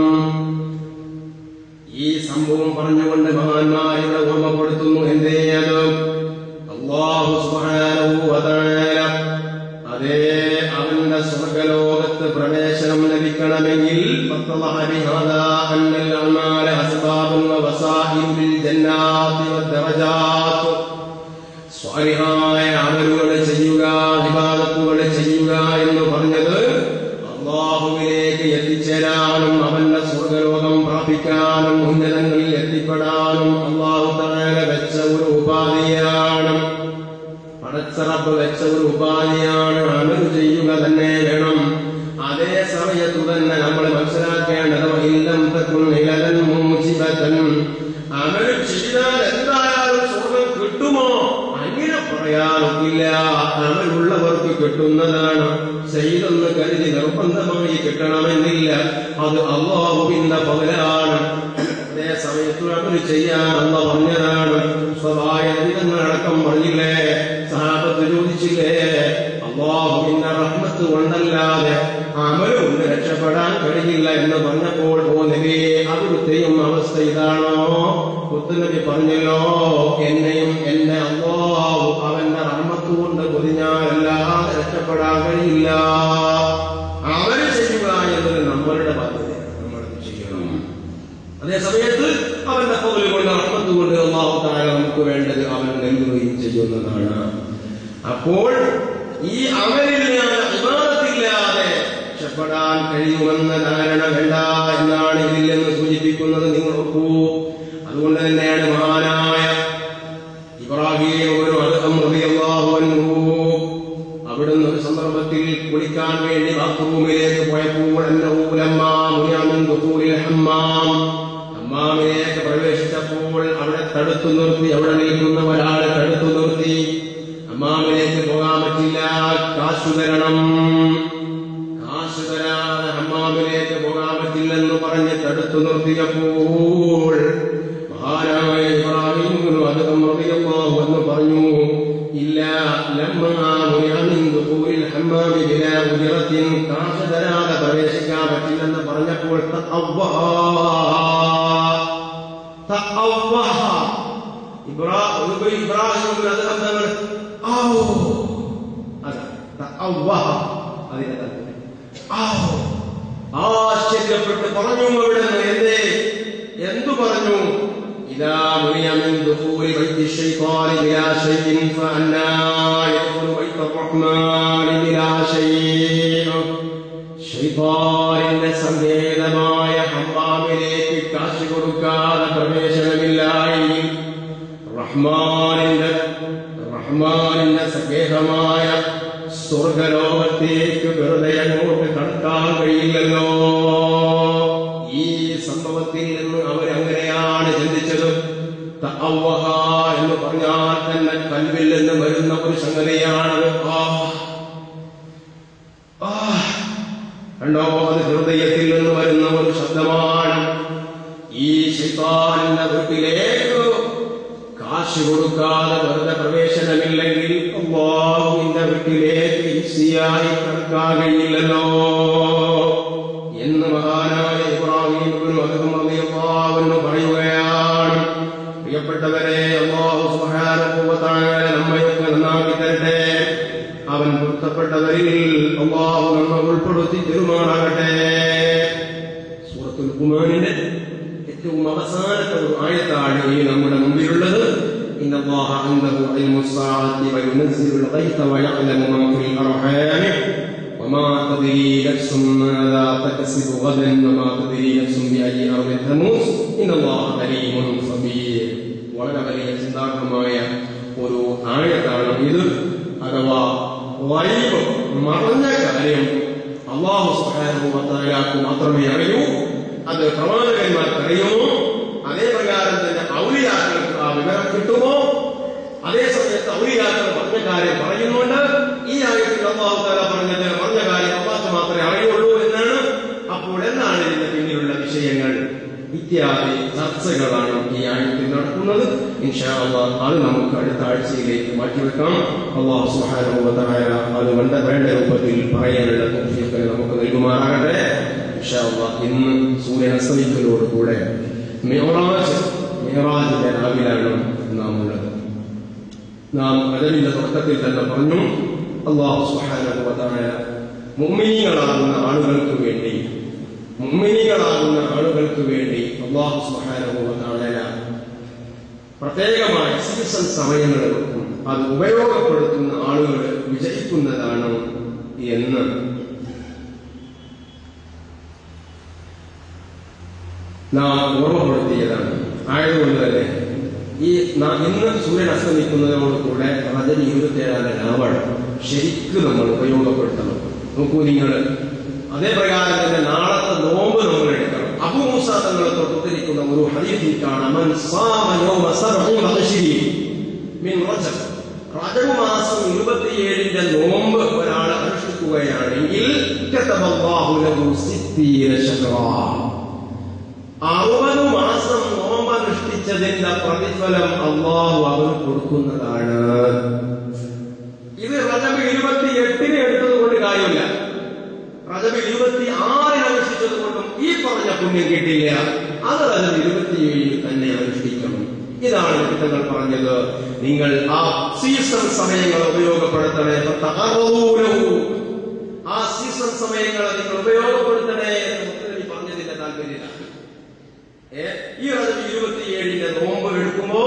ഈ സംഭവം പറഞ്ഞുകൊണ്ട് മഹാന്മാരുടെ ഓർമ്മപ്പെടുത്തുന്നു എന്തേ അത് അള്ളാഹു സുബ്ഹാനഹു വ തആല അതേ അവന്റെ സ്വർഗലോകത്ത് പ്രവേശനം ലഭിക്കണമെങ്കിൽ فاتضح بهذا أن الأعمال أسباب ووسائل للجنات والدرجات സ്വാലിഹായ അമലുകൾ ചെയ്യുക വിവാദത്തുകൾ ചെയ്യുക എന്ന് പറഞ്ഞത് അള്ളാഹുവിലേക്ക് എത്തിച്ചേരാനും അവന്റെ സ്വർഗലോകം പ്രാപിക്കാനും ഉന്നതങ്ങളിൽ എത്തിപ്പെടാനും അള്ളാഹു തആല വെച്ച ഒരു ഉപാധിയാണ് പടച്ചറപ്പ് വെച്ച ഒരു ഉപാധിയാണ് അമൽ ചെയ്യുക തന്നെ വേണം അതേ സമയത്തു തന്നെ നമ്മൾ മനസ്സിലാക്കേണ്ടത് ഇല്ലം തക്കും നിലതൻ മൂജിബത്തൻ അമൽ ചെയ്താൽ എന്തായാലും സ്വർഗം കിട്ടുമോ അങ്ങനെ പറയാനൊക്കില്ല അമലുള്ളവർക്ക് കിട്ടുന്നതാണ് ചെയ്തെന്ന് കരുതി നിർബന്ധമായി കിട്ടണമെന്നില്ല അത് അള്ളാഹുവിന്റെ പകലാണ് അതേ സമയത്ത് അമൽ ചെയ്യാൻ അല്ല പറഞ്ഞതാണ് സ്വഭാവങ്ങളടക്കം പറഞ്ഞില്ലേ സഹാബത്ത് ചോദിച്ചില്ലേ അള്ളാഹുവിന്റെ റഹ്മത്ത് കൊണ്ടല്ലാതെ അമലുകൊണ്ട് രക്ഷപ്പെടാൻ കഴിയില്ല എന്ന് പറഞ്ഞപ്പോൾ ഓ നബിയെ അവിടുത്തെയും അവസ്ഥ ഇതാണോ മുത്തുനബി പറഞ്ഞല്ലോ എന്നെയും എന്നെ അള്ളാഹു അവന്റെ റഹ്മത്ത് കൊണ്ട് പൊതിഞ്ഞാലല്ലാതെ രക്ഷപ്പെടാൻ കഴിയില്ല അമൽ ചെയ്യുക എന്നത് നമ്മളുടെ ബാധ്യത നമ്മളത് ചെയ്യണം അതേ സമയത്ത് അവന്റെ പകൽ കൊണ്ട് റഹ്മത്ത് കൊണ്ട് അള്ളാഹു താര നമുക്ക് വേണ്ടത് അവൻ നൽകുകയും ചെയ്യുന്നതാണ് അപ്പോൾ ഈ അമലില്ലാതെ വിവാദത്തില്ലാതെ രക്ഷപ്പെടാൻ കഴിയുമെന്ന ധാരണ വേണ്ട എന്നാണ് ഇതിൽ നിന്ന് സൂചിപ്പിക്കുന്നത് നിങ്ങൾ നോക്കൂ അതുകൊണ്ട് തന്നെയാണ് മഹാനായ ഇബ്രാഹിം ഒരു അവിടുന്ന് ഒരു സന്ദർഭത്തിൽ കുളിക്കാൻ വേണ്ടി ബാത്റൂമിലേക്ക് പോയപ്പോൾ എന്റെ ഹമ്മാം ഹമ്മാമിലേക്ക് പ്രവേശിച്ചപ്പോൾ അവിടെ തടുത്തു നിർത്തി അവിടെ നിൽക്കുന്ന ഒരാളെ തടുത്തു നിർത്തി ഹമ്മാമിലേക്ക് പോകാൻ പറ്റില്ല കാശു തരണം കാശ് തരാതെ ഹമ്മാമിലേക്ക് പോകാൻ പറ്റില്ലെന്ന് പറഞ്ഞ് തടുത്തു നിർത്തിയപ്പോൾ മഹാനായ ഇബ്രാഹിം അദ്ദേഹം റളിയല്ലാഹു അൻഹു പറഞ്ഞു ഇല്ല ലമ്മാ മുനിഅമിൻ ദുഖൂലിൽ ഹമ്മാമി ബിലാ ഉജ്റത്തിൻ കാശ് തരാതെ പ്രവേശിക്കാൻ പറ്റില്ലെന്ന് പറഞ്ഞപ്പോൾ തഅവ്വഹ തഅവ്വഹ ഇബ്രാഹിം ഇബ്രാഹിം അദ്ദേഹം തങ്ങൾ ആവോ അതാ തഅവ്വഹ അതിന്റെ താല്പര്യം ആവോ ആശ്ചര്യപ്പെട്ട് പറഞ്ഞു അവിടെ നിന്ന് എന്തേ എന്തു പറഞ്ഞു إذا منع من دخول بيت الشيطان بلا شيء فأنا يدخل بيت الرحمن بلا شيء ഷൈത്താനിന്റെ സങ്കേതമായ ഹമ്മാമിലേക്ക് കാശ് കൊടുക്കാതെ പ്രവേശനമില്ല എങ്കിൽ റഹ്മാനിന്റെ റഹ്മാനിന്റെ സങ്കേതമായ സ്വർഗലോകത്തേക്ക് വെറുതെ അങ്ങോട്ട് കടക്കാൻ കഴിയില്ലല്ലോ ഈ സംഭവത്തിൽ നിന്ന് അവരങ്ങനെയാണ് ചിന്തിച്ചത് തഅവ്വഹ എന്ന് പറഞ്ഞാൽ തന്നെ കൽവിൽ നിന്ന് വരുന്ന ഒരു സംഗതിയാണ് ആ ആ കണ്ടോ അത് ഹൃദയത്തിൽ നിന്ന് വരുന്ന ഒരു ശബ്ദമാണ് ഈ ശൈത്താനിന്റെ വീട്ടിലേക്ക് കാശ് കൊടുക്കാതെ വെറുതെ പ്രവേശനമില്ലെങ്കിൽ അള്ളാഹുവിന്റെ വീട്ടിലേക്ക് ഈസിയായി കടക്കാൻ കഴിയില്ലല്ലോ എന്ന് മഹാനായ ഇബ്രാഹിം ഇബ്നു അദ്ഹം റളിയല്ലാഹു അൻഹു പറയുകയാണ് പ്രിയപ്പെട്ടവരെ അല്ലാഹു സുബ്ഹാനഹു വ തആല നമ്മയൊക്കെ നന്നാക്കി തരട്ടെ അവൻ പൊരുത്തപ്പെട്ടവരിൽ അള്ളാഹു നമ്മെ ഉൾപ്പെടുത്തി പെരുമാറാകട്ടെ സൂറത്തുൽ ഖുമാനിന്റെ ഏറ്റവും അവസാനത്തെ ഒരു ആയത്താണ് ഈ നമ്മുടെ മുമ്പിലുള്ളത് إن الله عنده علم الساعة وينزل الغيث ويعلم ما في الأرحام وما تدري نفس ماذا تكسب غدا وما تدري نفس بأي أرض تموت إن الله عليم خبير വളരെ വലിയ ചിന്താർഹമായ ഒരു ആയത്താണ് ഇത് അഥവാ വൈബ് മറഞ്ഞ കാര്യം അള്ളാഹു സുഹാനുഭവത്തായാൾക്ക് മാത്രമേ അറിയൂ അത് പ്രവാചകന്മാർക്ക് അറിയുമോ അതേ പ്രകാരം തന്നെ ഔലിയാക്കൾക്ക് ആ വിവരം കിട്ടുമോ അതേ സമയത്ത് ഔലിയാക്കൾ പറഞ്ഞ കാര്യം പറയുന്നുണ്ട് ഈ ആയത്തിൽ അള്ളാഹു താല പറഞ്ഞത് പറഞ്ഞ കാര്യം അള്ളാഹ് മാത്രമേ അറിയുള്ളൂ എന്നാണ് അപ്പോൾ എന്താണ് ഇതിന്റെ പിന്നിലുള്ള വിഷയങ്ങൾ ഇത്യാദി ചർച്ചകളാണ് ഈ ആയത്തിൽ നടക്കുന്നത് ഇൻഷാ അള്ളാഹ് അത് നമുക്ക് അടുത്ത ആഴ്ചയിലേക്ക് മാറ്റിവെക്കാം അള്ളാഹു സുഹാനുഭവത്തായ അത് വേണ്ട വേണ്ട രൂപത്തിൽ പറയാനുള്ള തൗഫീഖ് നമുക്ക് നൽകുമാറാകട്ടെ ഇൻഷാ അള്ളാഹ് ഇന്ന് സൂര്യൻ അസ്തമിക്കലോടുകൂടെ മിഹറാജ് മിഹറാജിന്റെ രാവിലാണ് നാം ഉള്ളത് നാം അതിന്റെ തുടക്കത്തിൽ തന്നെ പറഞ്ഞു അള്ളാഹു സുഹാനുഭവത്തായ മുമ്മിനികളാകുന്ന ആളുകൾക്ക് വേണ്ടി മുമ്മിനികളാകുന്ന ആളുകൾക്ക് വേണ്ടി അള്ളാഹു സുഹാനുഭവത്തായ പ്രത്യേകമായ സീസൺ സമയങ്ങളിലും അത് ഉപയോഗപ്പെടുത്തുന്ന ആളുകൾ വിജയിക്കുന്നതാണ് എന്ന് നാം ഓർമ്മപ്പെടുത്തിയതാണ് ആയതുകൊണ്ട് തന്നെ ഈ നാം ഇന്ന് സൂര്യൻ അസ്തമിക്കുന്നതിനോടുകൂടെ റജനി ഇരുപത്തിയേഴാം രാവണം ശരിക്കും നമ്മൾ ഉപയോഗപ്പെടുത്തണം നോക്കൂ നിങ്ങൾ അതേ പ്രകാരം തന്നെ നാളത്തെ നോമ്പ് നമ്മൾ എടുക്കണം അബൂമുസ തങ്ങളെ തൊട്ടിരിക്കുന്ന ഒരു ഹദീസിൽ കാണാം മൻ സാമ യൗമ സബ്ഇ വഅശ്രീ മിൻ റജബ് റജബ് മാസം ഇരുപത്തിയേഴിന്റെ നോമ്പ് ഒരാൾ അനുഷ്ഠിക്കുകയാണെങ്കിൽ കതബല്ലാഹു ലഹു സിത്തീന ശഹ്റാ അറുപത് മാസം നോമ്പനുഷ്ഠിച്ചതിന്റെ പ്രതിഫലം അള്ളാഹു അവന് കൊടുക്കുന്നതാണ് ഇത് റജബ് ഇരുപത്തി എട്ടിന് എടുത്തത് കൊണ്ട് കാര്യമില്ല റജബ് ഇരുപത്തി ആറിന് അനുഷ്ഠിച്ചത് കൊണ്ടും ഈ പറഞ്ഞ പുണ്യം കിട്ടില്ല അത് റജബ് ഇരുപത്തിയേഴിൽ തന്നെ അനുഷ്ഠിക്കണം ഇതാണ് തങ്ങൾ പറഞ്ഞത് നിങ്ങൾ ആ സീസൺ സമയങ്ങൾ ഉപയോഗപ്പെടുത്തണേ തകറൂലഹു. ആ സീസൺ സമയങ്ങൾ നിങ്ങൾ ഉപയോഗപ്പെടുത്തണേ എന്ന് മുത്തനബി പറഞ്ഞതിന്റെ താല്പര്യമില്ല ഏ, ഈ റജബ് ഇരുപത്തിയേഴിന്റെ നോമ്പ് എടുക്കുമ്പോ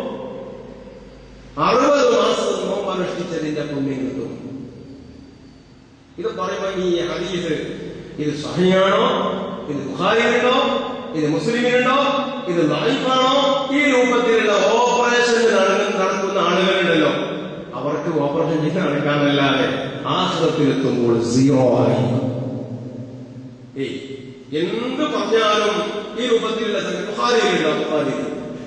അറുപത് മാസം നോമ്പ് അനുഷ്ഠിച്ചതിന്റെ പുണ്യം കിട്ടും ഇത് പറയുമ്പോൾ ഈ ഹദീസ് ഇത് സഹിയാണോ ഇത് ബുഖാരിയിലുണ്ടോ ഇത് മുസ്ലിമിനുണ്ടോ ഇത് ലൈഫാണോ ഈ രൂപത്തിലുള്ള ഓപ്പറേഷൻ നടക്കുന്ന ആളുകളുണ്ടല്ലോ അവർക്ക് ഓപ്പറേഷൻ ചെയ്ത് നടക്കാനല്ലാതെ ആശ്രത്തിലെത്തുമ്പോൾ സീറോ ആയി ഏയ് എന്ത് പറഞ്ഞാലും ഈ രൂപത്തിലുള്ള സംഗതി ബുഖാരിയിലുണ്ടോ ബുഖാരിയിൽ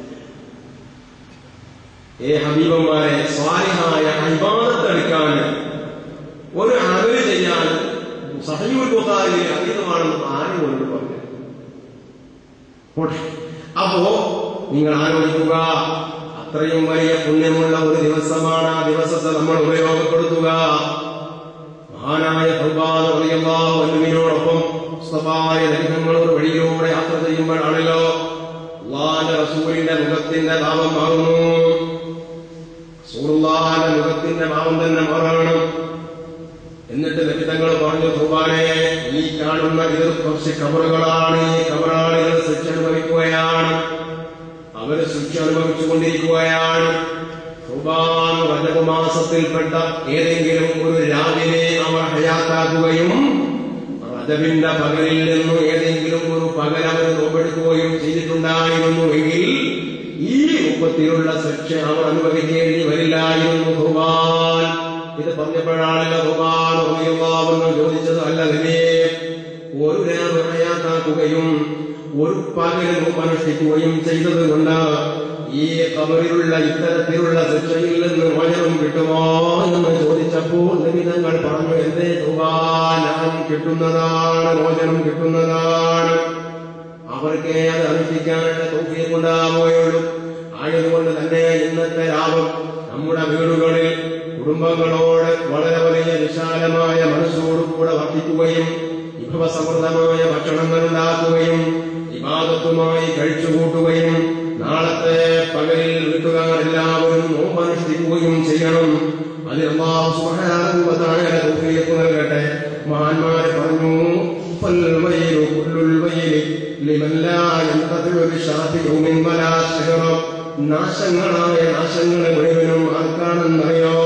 ഏ ഹബീബന്മാരെ സ്വാലിഹായ അഭിമാനത്തെടുക്കാൻ ഒരു അമല് ചെയ്യാൻ സഹയൂൽ ബുഖാരിയിലെ അതീതമാണെന്ന് ആരും കൊണ്ട് പറഞ്ഞു പോട്ടെ. അപ്പോ നിങ്ങൾ ആലോചിക്കുക അത്രയും വലിയ പുണ്യമുള്ള ഒരു ദിവസമാണ് ആ ദിവസത്തെ നമ്മൾ ഉപയോഗപ്പെടുത്തുക മഹാനായ വല്ലുവിനോടൊപ്പം സ്വഭാവ ലംഘങ്ങൾ ഒരു വഴിയിലൂടെ യാത്ര ചെയ്യുമ്പോഴാണല്ലോ അള്ളാന്റെ റസൂലിന്റെ മുഖത്തിന്റെ ഭാവം മാറുന്നു റസൂലുള്ളാഹിന്റെ മുഖത്തിന്റെ ഭാവം തന്നെ മാറണം എന്നിട്ട് ലഭിതങ്ങൾ പറഞ്ഞു സുബാനെ ഈ കാണുന്ന ഇത് കുറച്ച് കബറുകളാണ് ഈ കബറാളികൾ ശിക്ഷ അനുഭവിക്കുകയാണ് അവര് ശിക്ഷ അനുഭവിച്ചുകൊണ്ടിരിക്കുകയാണ് സുബാൻ റജബ് മാസത്തിൽപ്പെട്ട ഏതെങ്കിലും ഒരു രാവിലെ അവർ ഹയാത്താക്കുകയും റജബിന്റെ പകലിൽ നിന്നും ഏതെങ്കിലും ഒരു പകൽ അവർ നോമ്പെടുക്കുകയും ചെയ്തിട്ടുണ്ടായിരുന്നുവെങ്കിൽ ഈ രൂപത്തിലുള്ള ശിക്ഷ അവർ അനുഭവിക്കേണ്ടി വരില്ലായിരുന്നു ഭഗവാൻ ഇത് പറഞ്ഞപ്പോഴാണല്ലോ ഭഗവാൻ അറിയുമാവെന്ന് ചോദിച്ചത് അല്ല നബിയെ ഒരു രാവ് ഹയാത്താക്കുകയും ഒരു പകലും അനുഷ്ഠിക്കുകയും ചെയ്തത് കൊണ്ട് ഈ കബറിലുള്ള ഇത്തരത്തിലുള്ള ശിക്ഷയിൽ നിന്ന് മോചനം കിട്ടുമോ എന്ന് ചോദിച്ചപ്പോൾ നിമിതങ്ങൾ പറഞ്ഞു എന്തേ ഞാൻ കിട്ടുന്നതാണ് മോചനം കിട്ടുന്നതാണ് അവർക്ക് അത് അനുഷ്ഠിക്കാനുള്ള തോഫിയുണ്ടാവുകയുള്ളൂ ആയതുകൊണ്ട് തന്നെ ഇന്നത്തെ രാവും നമ്മുടെ വീടുകളിൽ കുടുംബങ്ങളോട് വളരെ വലിയ വിശാലമായ മനസ്സോടുകൂടെ വർദ്ധിക്കുകയും വിഭവസമൃദ്ധമായ ഭക്ഷണങ്ങൾ ഉണ്ടാക്കുകയും വിവാദത്തുമായി കഴിച്ചുകൂട്ടുകയും നാളത്തെ പകലിൽ വീട്ടുകാർ എല്ലാവരും നോമ്പനുഷ്ഠിക്കുകയും ചെയ്യണം അതിൽ അള്ളാഹു സുബ്ഹാനഹു വ തആല തൗഫീഖ് നൽകട്ടെ മഹാന്മാരെ പറഞ്ഞു فالويل كل الويل لمن لا ينتفع بشرف يوم ولا شهر നാശങ്ങളായ നാശങ്ങളെ മുഴുവനും ആർക്കാണെന്നറിയോ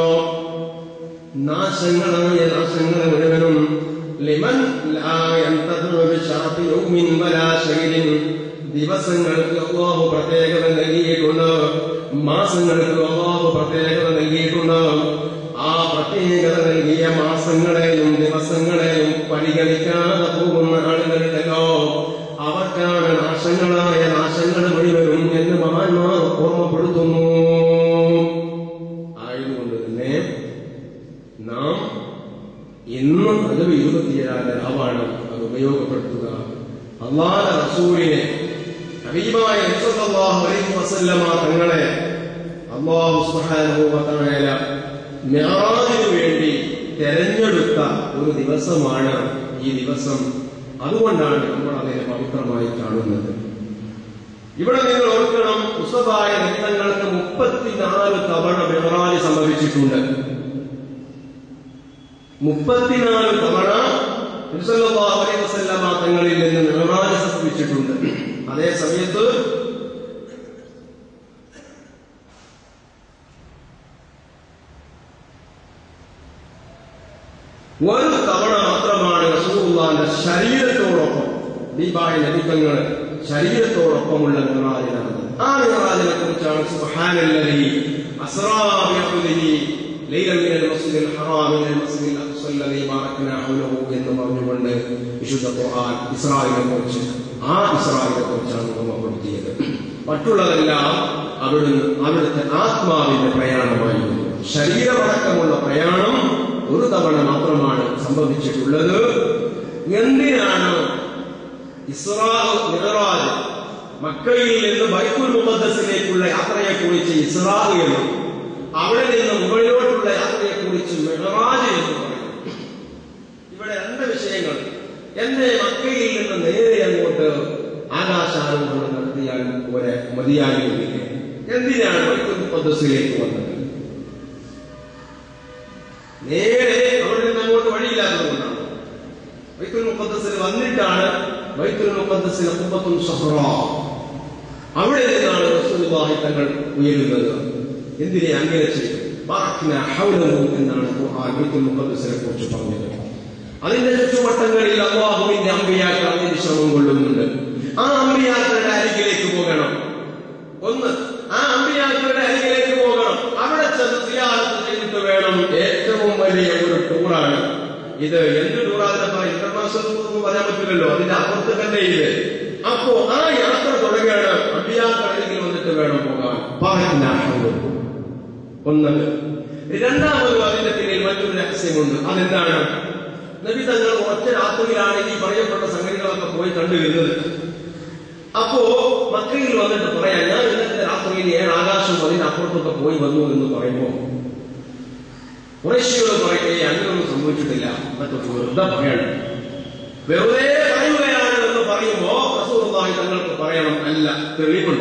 നാശങ്ങളായ നാശങ്ങളെ മുഴുവനും ലിമൻ ലാ യന്തഫഉ ബിശറഫി യൗമിൻ വലാ ശൈലിൻ ദിവസങ്ങൾക്ക് അള്ളാഹു പ്രത്യേകത നൽകിയിട്ടുണ്ട് മാസങ്ങൾക്ക് അള്ളാഹു പ്രത്യേകത നൽകിയിട്ടുണ്ട് ആ പ്രത്യേകത നൽകിയ മാസങ്ങളെയും ദിവസങ്ങളെയും പരിഗണിക്കാതെ പോകുന്ന ആളുകളുണ്ടല്ലോ അവർക്കാണ് നാശങ്ങളായ നാശങ്ങൾ മുഴുവനും എന്ന് മഹാന്മാർ ഓർമ്മപ്പെടുത്തുന്നു ആയതുകൊണ്ട് തന്നെ നാം ഇന്ന് പലവ് ഇരുപത്തിയേഴാം രാവാണ് അത് ഉപയോഗപ്പെടുത്തുക അള്ളാഹ റസൂലിനെ ഹബീബായ നബിസല്ലല്ലാഹു അലൈഹി വസല്ലമ തങ്ങളെ അള്ളാഹു സുബ്ഹാനഹു വ തആല മിഅ്റാജിനു വേണ്ടി തെരഞ്ഞെടുത്ത ഒരു ദിവസമാണ് ഈ ദിവസം അതുകൊണ്ടാണ് നമ്മൾ അതിനെ പവിത്രമായി കാണുന്നത് ഇവിടെ നിങ്ങൾ ഓർക്കണം ഉസബായ രക്തങ്ങൾക്ക് മുപ്പത്തിനാല് തവണ മിഹറാജ് സംഭവിച്ചിട്ടുണ്ട് മുപ്പത്തിനാല് തവണ നബിസല്ലല്ലാഹു അലൈഹി വസല്ലമ തങ്ങളിൽ നിന്ന് മിഹറാജ് സംഭവിച്ചിട്ടുണ്ട് അതേ സമയത്ത് ഒരു തവണ മാത്രമാണ് റസൂലുള്ളാന്റെ ശരീരത്തോടൊപ്പം ദീപായ നബിക്കങ്ങൾ ശരീരത്തോടൊപ്പമുള്ള മിറാജ് നടന്നത് ആ മിറാജിനെ കുറിച്ചാണ് സുബ്ഹാനല്ലദി അസ്റാ ബിഅബ്ദിഹി ലൈലൻ മിനൽ മസ്ജിദിൽ ഹറാം ഇലൽ മസ്ജിദിൽ അഖ്സ അല്ലദി ബാറക്നാ ഹൗലഹു എന്ന് പറഞ്ഞുകൊണ്ട് വിശുദ്ധ ഖുർആൻ ഇസ്രായേലിനെ കുറിച്ച് ആ ഇസ്രായേലിനെ കുറിച്ചാണ് ഓർമ്മപ്പെടുത്തിയത് മറ്റുള്ളതെല്ലാം അവിടുന്ന് അവിടുത്തെ ആത്മാവിന്റെ പ്രയാണമായിരുന്നു ശരീരമടക്കമുള്ള പ്രയാണം ഒരു തവണ മാത്രമാണ് സംഭവിച്ചിട്ടുള്ളത് എന്തിനാണ് ഇസ്രാഹ് മിഹറാജ് മക്കയിൽ നിന്ന് ബൈത്തുൽ മുഖദ്ദസിലേക്കുള്ള യാത്രയെ കുറിച്ച് ഇസ്രാഹ് എന്നും അവിടെ നിന്ന് മുകളിലോട്ടുള്ള യാത്രയെ കുറിച്ച് മെഹറാജ് എന്ന് പറയും ഇവിടെ രണ്ട് വിഷയങ്ങൾ എന്നെ മക്കയിൽ നിന്ന് നേരെ അങ്ങോട്ട് ആകാശാരോഹണം നടത്തിയാൽ പോലെ മതിയാകുന്നില്ല എന്തിനാണ് ബൈത്തുൽ മുഖദ്ദസിലേക്ക് വന്നത് നേരെ അവിടെ നിന്ന് അങ്ങോട്ട് വഴിയില്ലാത്തതുകൊണ്ടാണ് ബൈത്തുൽ മുഖദ്ദസിൽ വന്നിട്ടാണ് ബൈത്തുൽ മുഖദ്ദസിലെ കുമ്പത്തും സഹ്റ അവിടെ നിന്നാണ് റസൂലുള്ളാഹി തങ്ങൾ ഉയരുന്നത് എന്തിനെ അങ്ങനെ ചെയ്തു ബാറക്ന ഹൗലഹു എന്നാണ് ഖുർആൻ ബൈത്തുൽ മുഖദ്ദസിനെ കുറിച്ച് പറഞ്ഞത് അതിന്റെ ചുറ്റുവട്ടങ്ങളിൽ അള്ളാഹുവിന്റെ അമ്പിയാക്കൾ അതിന് ശ്രമം കൊള്ളുന്നുണ്ട് ആ അമ്പിയാക്കളുടെ അരികിലേക്ക് പോകണം ഒന്ന് ആ അമ്പിയാക്കളുടെ അരികിലേക്ക് പോകണം അവിടെ ചെന്ന് സിയാറത്ത് ചെയ്തിട്ട് വേണം ഏറ്റവും വലിയ ഒരു ടൂറാണ് ഇത് എന്ത് ടൂറാതിനപ്പോ ഇന്റർനാഷണൽ ടൂർ എന്ന് പറയാൻ പറ്റില്ലല്ലോ അതിന്റെ അപ്പുറത്ത് തന്നെ ഇത് അപ്പോ ആ യാത്ര തുടങ്ങുകയാണ് അമ്പിയാക്കൾ അരികിൽ വന്നിട്ട് വേണം പോകാൻ പറഞ്ഞു ഒന്നത് രണ്ടാമത് അതിന്റെ പിന്നിൽ മറ്റൊരു രഹസ്യമുണ്ട് അതെന്താണ് നബി തങ്ങൾ ഒറ്റ രാത്രിയിലാണ് ഈ പറയപ്പെട്ട സംഗതികളൊക്കെ പോയി കണ്ടുവരുന്നത് അപ്പോ മക്കയിൽ വന്നിട്ട് പറയാം ഞാൻ ഇന്നത്തെ രാത്രിയിൽ ഏഴ് ആകാശം അതിനപ്പുറത്തൊക്കെ പോയി വന്നു എന്ന് പറയുമ്പോ കുറേശ്ശിയോട് പറയുകയെ അങ്ങനെയൊന്നും സംഭവിച്ചിട്ടില്ല എന്നൊക്കെ വെറുതെ പറയണം വെറുതെ പറയുകയാണ് എന്ന് പറയുമ്പോ റസൂറുള്ളാഹി തങ്ങൾക്ക് പറയണം അല്ല തെളിവുണ്ട്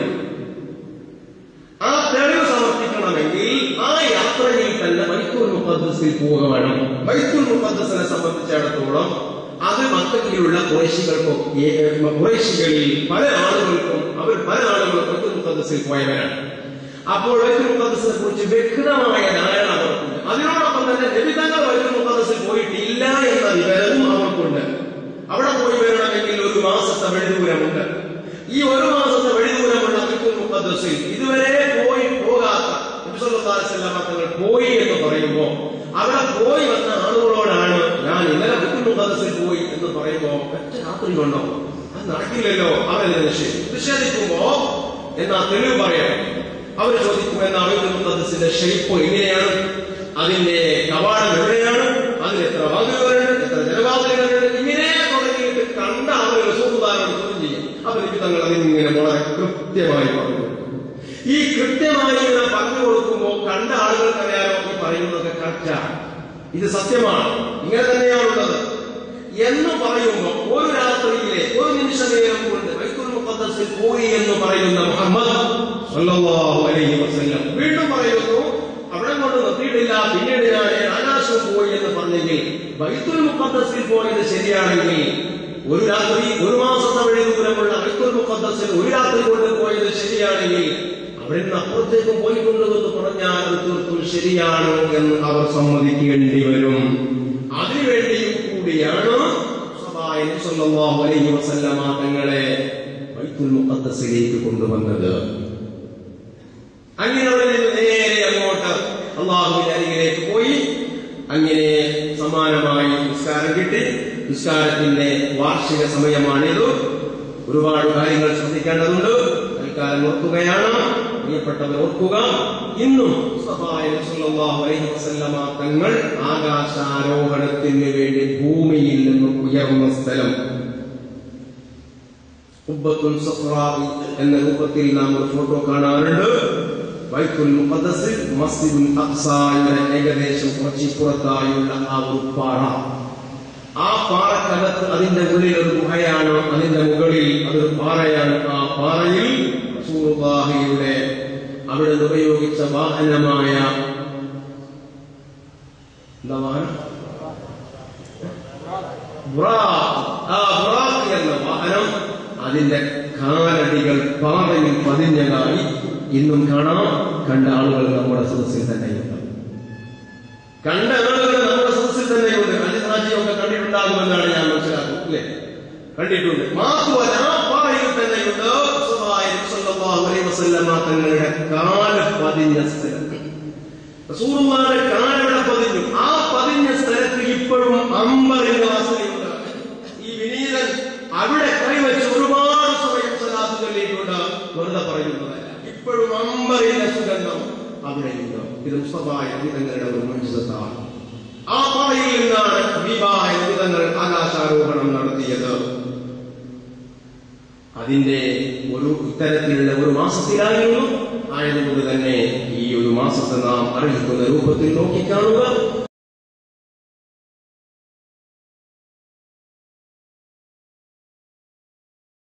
ആ തെളിവ് സമർപ്പിക്കണമെങ്കിൽ ആ യാത്രയിൽ തന്നെ ബൈത്തുൽ മുഖദ്ദസിൽ പോവുക വേണം ബൈത്തുൽ മുഖദ്ദസിനെ സംബന്ധിച്ചിടത്തോളം അത് മക്കയിലുള്ള കുറേശികൾക്കും കുറേശികളിൽ പല ആളുകൾക്കും അവർ പല ആളുകളും ബൈത്തുൽ മുഖദ്ദസിൽ പോയവരാണ് അപ്പോൾ ബൈത്തുൽ മുഖദ്ദസിനെ കുറിച്ച് വ്യക്തമായ ധാരണ അവർക്കുണ്ട് അതിനോടൊപ്പം തന്നെ ലഭിതങ്ങൾ ബൈത്തുൽ മുഖദ്ദസിൽ പോയിട്ടില്ല എന്ന വിവരവും അവർക്കുണ്ട് അവിടെ പോയി വരണമെങ്കിൽ ഒരു മാസത്തെ വഴിദൂരമുണ്ട് ഈ ഒരു മാസത്തെ വഴിദൂരമുള്ള ബൈത്തുൽ മുഖദ്ദസിൽ ഇതുവരെ പോയി പോകാത്ത തങ്ങൾ പോയി എന്ന് പറയുമ്പോ അവിടെ പോയി വന്ന ആളുകളോടാണ് ഞാൻ ഇന്നലെ ബൈത്തുൽ മുഖദ്ദസിൽ പോയി എന്ന് പറയുമ്പോ ഒറ്റ രാത്രി കൊണ്ടോ അത് നടക്കില്ലല്ലോ അവരെ നിഷേധിക്കും നിഷേധിക്കുമ്പോ എന്നാ തെളിവ് പറയാം അവർ ചോദിക്കും എന്നാ ബൈത്തുൽ മുഖദ്ദസിന്റെ ഷേപ്പ് എങ്ങനെയാണ് അതിന്റെ കവാടം എവിടെയാണ് അതിന് എത്ര വാതിലുകളുണ്ട് എത്ര ജനവാതിലുകളുണ്ട് ഇങ്ങനെ തുടങ്ങിയിട്ട് കണ്ട അവർ റസൂദാനോട് ചോദ്യം ചെയ്യും അപ്പൊ എനിക്ക് തങ്ങൾ അതിങ്ങനെ വളരെ കൃത്യമായി പറഞ്ഞു ഈ കൃത്യമായി ഇങ്ങനെ പറഞ്ഞു കൊടുക്കുമ്പോൾ കണ്ട ആളുകൾക്കറിയാലോ ഈ പറയുന്നതൊക്കെ കറക്റ്റാണ് ഇത് സത്യമാണ് ഇങ്ങനെ തന്നെയാണുള്ളത് എന്ന് പറയുമ്പോൾ ഒരു രാത്രിയിലെ ഒരു നിമിഷ നേരം കൊണ്ട് ബൈത്തുൽ മുഖദ്ദസിൽ പോയി എന്ന് പറയുന്ന മുഹമ്മദ് സല്ലല്ലാഹു അലൈഹി വസല്ലം വീണ്ടും പറയുന്നു അവിടെ കൊണ്ട് നിർത്തിയിട്ടില്ല പിന്നീട് ഞാൻ ആകാശം പോയി എന്ന് പറഞ്ഞെങ്കിൽ ബൈത്തുൽ മുഖദ്ദസിൽ പോയത് ശരിയാണെങ്കിൽ ഒരു രാത്രി ഒരു മാസത്തെ വഴി ദൂരമുള്ള ബൈത്തുൽ മുഖദ്ദസിൽ ഒരു രാത്രി കൊണ്ട് പോയത് ശരിയാണെങ്കിൽ അവിടെ നിന്ന് അപ്പുറത്തേക്കും പോയിട്ടുണ്ടെന്ന് പറഞ്ഞാൽ അത് തീർത്തും ശരിയാണ് എന്ന് അവർ സമ്മതിക്കേണ്ടി വരും അതിനുവേണ്ടിയും കൂടിയാണ് സഹായം സല്ലല്ലാഹു അലൈഹി വസല്ലമ തങ്ങളെ ബൈത്തുൽ മുഖദ്ദസിലേക്ക് കൊണ്ടുവന്നത് അങ്ങനെ അവിടെ നിന്ന് നേരെ അങ്ങോട്ട് അള്ളാഹുവിന്റെ അരികിലേക്ക് പോയി അങ്ങനെ സമാനമായി നിസ്കാരം കിട്ടി നിസ്കാരത്തിന്റെ വാർഷിക സമയമാണിത് ഒരുപാട് കാര്യങ്ങൾ ശ്രദ്ധിക്കേണ്ടതുണ്ട് തൽക്കാലം ഓർക്കുകയാണ് പ്രിയപ്പെട്ടവർ ഓർക്കുക ഇന്നും മുസ്തഫായ സല്ലല്ലാഹു അലൈഹി വസല്ലമ തങ്ങൾ ആകാശാരോഹണത്തിന് വേണ്ടി ഭൂമിയിൽ നിന്നും ഉയർന്ന സ്ഥലം ഉബ്ബത്തുൽ സഫ്രാഇ എന്ന രൂപത്തിൽ നാം ഒരു ഫോട്ടോ കാണാറുണ്ട് ബൈത്തുൽ മുഖദ്ദസിൽ മസ്ജിദുൽ അഖ്സായുടെ ഏകദേശം കുറച്ച് പുറത്തായുള്ള ആ ഒരു പാറ ആ പാറക്കകത്ത് അതിന്റെ ഉള്ളിൽ ഒരു ഗുഹയാണ് അതിന്റെ മുകളിൽ അതൊരു പാറയാണ് ആ പാറയിൽ റസൂലുള്ളാഹിയുടെ അവിടെ നിന്ന് ഉപയോഗിച്ച വാഹനമായ എന്താ വാഹനം ബുറാഖ്. ആ ബുറാഖ് എന്ന വാഹനം അതിന്റെ കാലടികൾ പാറയിൽ പതിഞ്ഞതായി ഇന്നും കാണാം കണ്ട ആളുകൾ നമ്മുടെ സദസ്സിൽ തന്നെയുണ്ട് കണ്ട ആളുകൾ നമ്മുടെ സദസ്സിൽ തന്നെയുണ്ട് അലിഹാജിയൊക്കെ കണ്ടിട്ടുണ്ടാകുമെന്നാണ് ഞാൻ മനസ്സിലാക്കുന്നത് അല്ലേ കണ്ടിട്ടുണ്ട് മാത്രമല്ല ആ പാറയിൽ തന്നെയുണ്ട് റസൂലുള്ളാഹി സ്വല്ലല്ലാഹു അലൈഹി വസല്ലമ തങ്ങളുടെ കാല പതിഞ്ഞ സ്ഥലം റസൂലുള്ളാഹിയുടെ കാലവിടെ പതിഞ്ഞു ആ പതിഞ്ഞ സ്ഥലത്ത് ഇപ്പോഴും അമ്പറിന്റെ വാസനയുണ്ട് ഈ വിനീതൻ അവിടെ കൈവച്ച് ഒരുപാട് സമയം സലാത്ത് ചൊല്ലിയിട്ടുണ്ട് വെറുതെ പറയുന്നതല്ല ഇപ്പോഴും അമ്പറിന്റെ സുഗന്ധം അവിടെയുണ്ട് ഇത് മുസ്തഫായ തങ്ങളുടെ ഒരു മനുഷ്യത്താണ് ആ പാറയിൽ നിന്നാണ് ഹബീബായ തങ്ങൾ ആകാശാരോഹണം നടത്തിയത് അതിന്റെ ഒരു ഇത്തരത്തിലുള്ള ഒരു മാസത്തിലായിരുന്നു ആയതുകൊണ്ട് തന്നെ ഈ ഒരു മാസത്തെ നാം അറിയിക്കുന്ന രൂപത്തിൽ നോക്കിക്കാണുക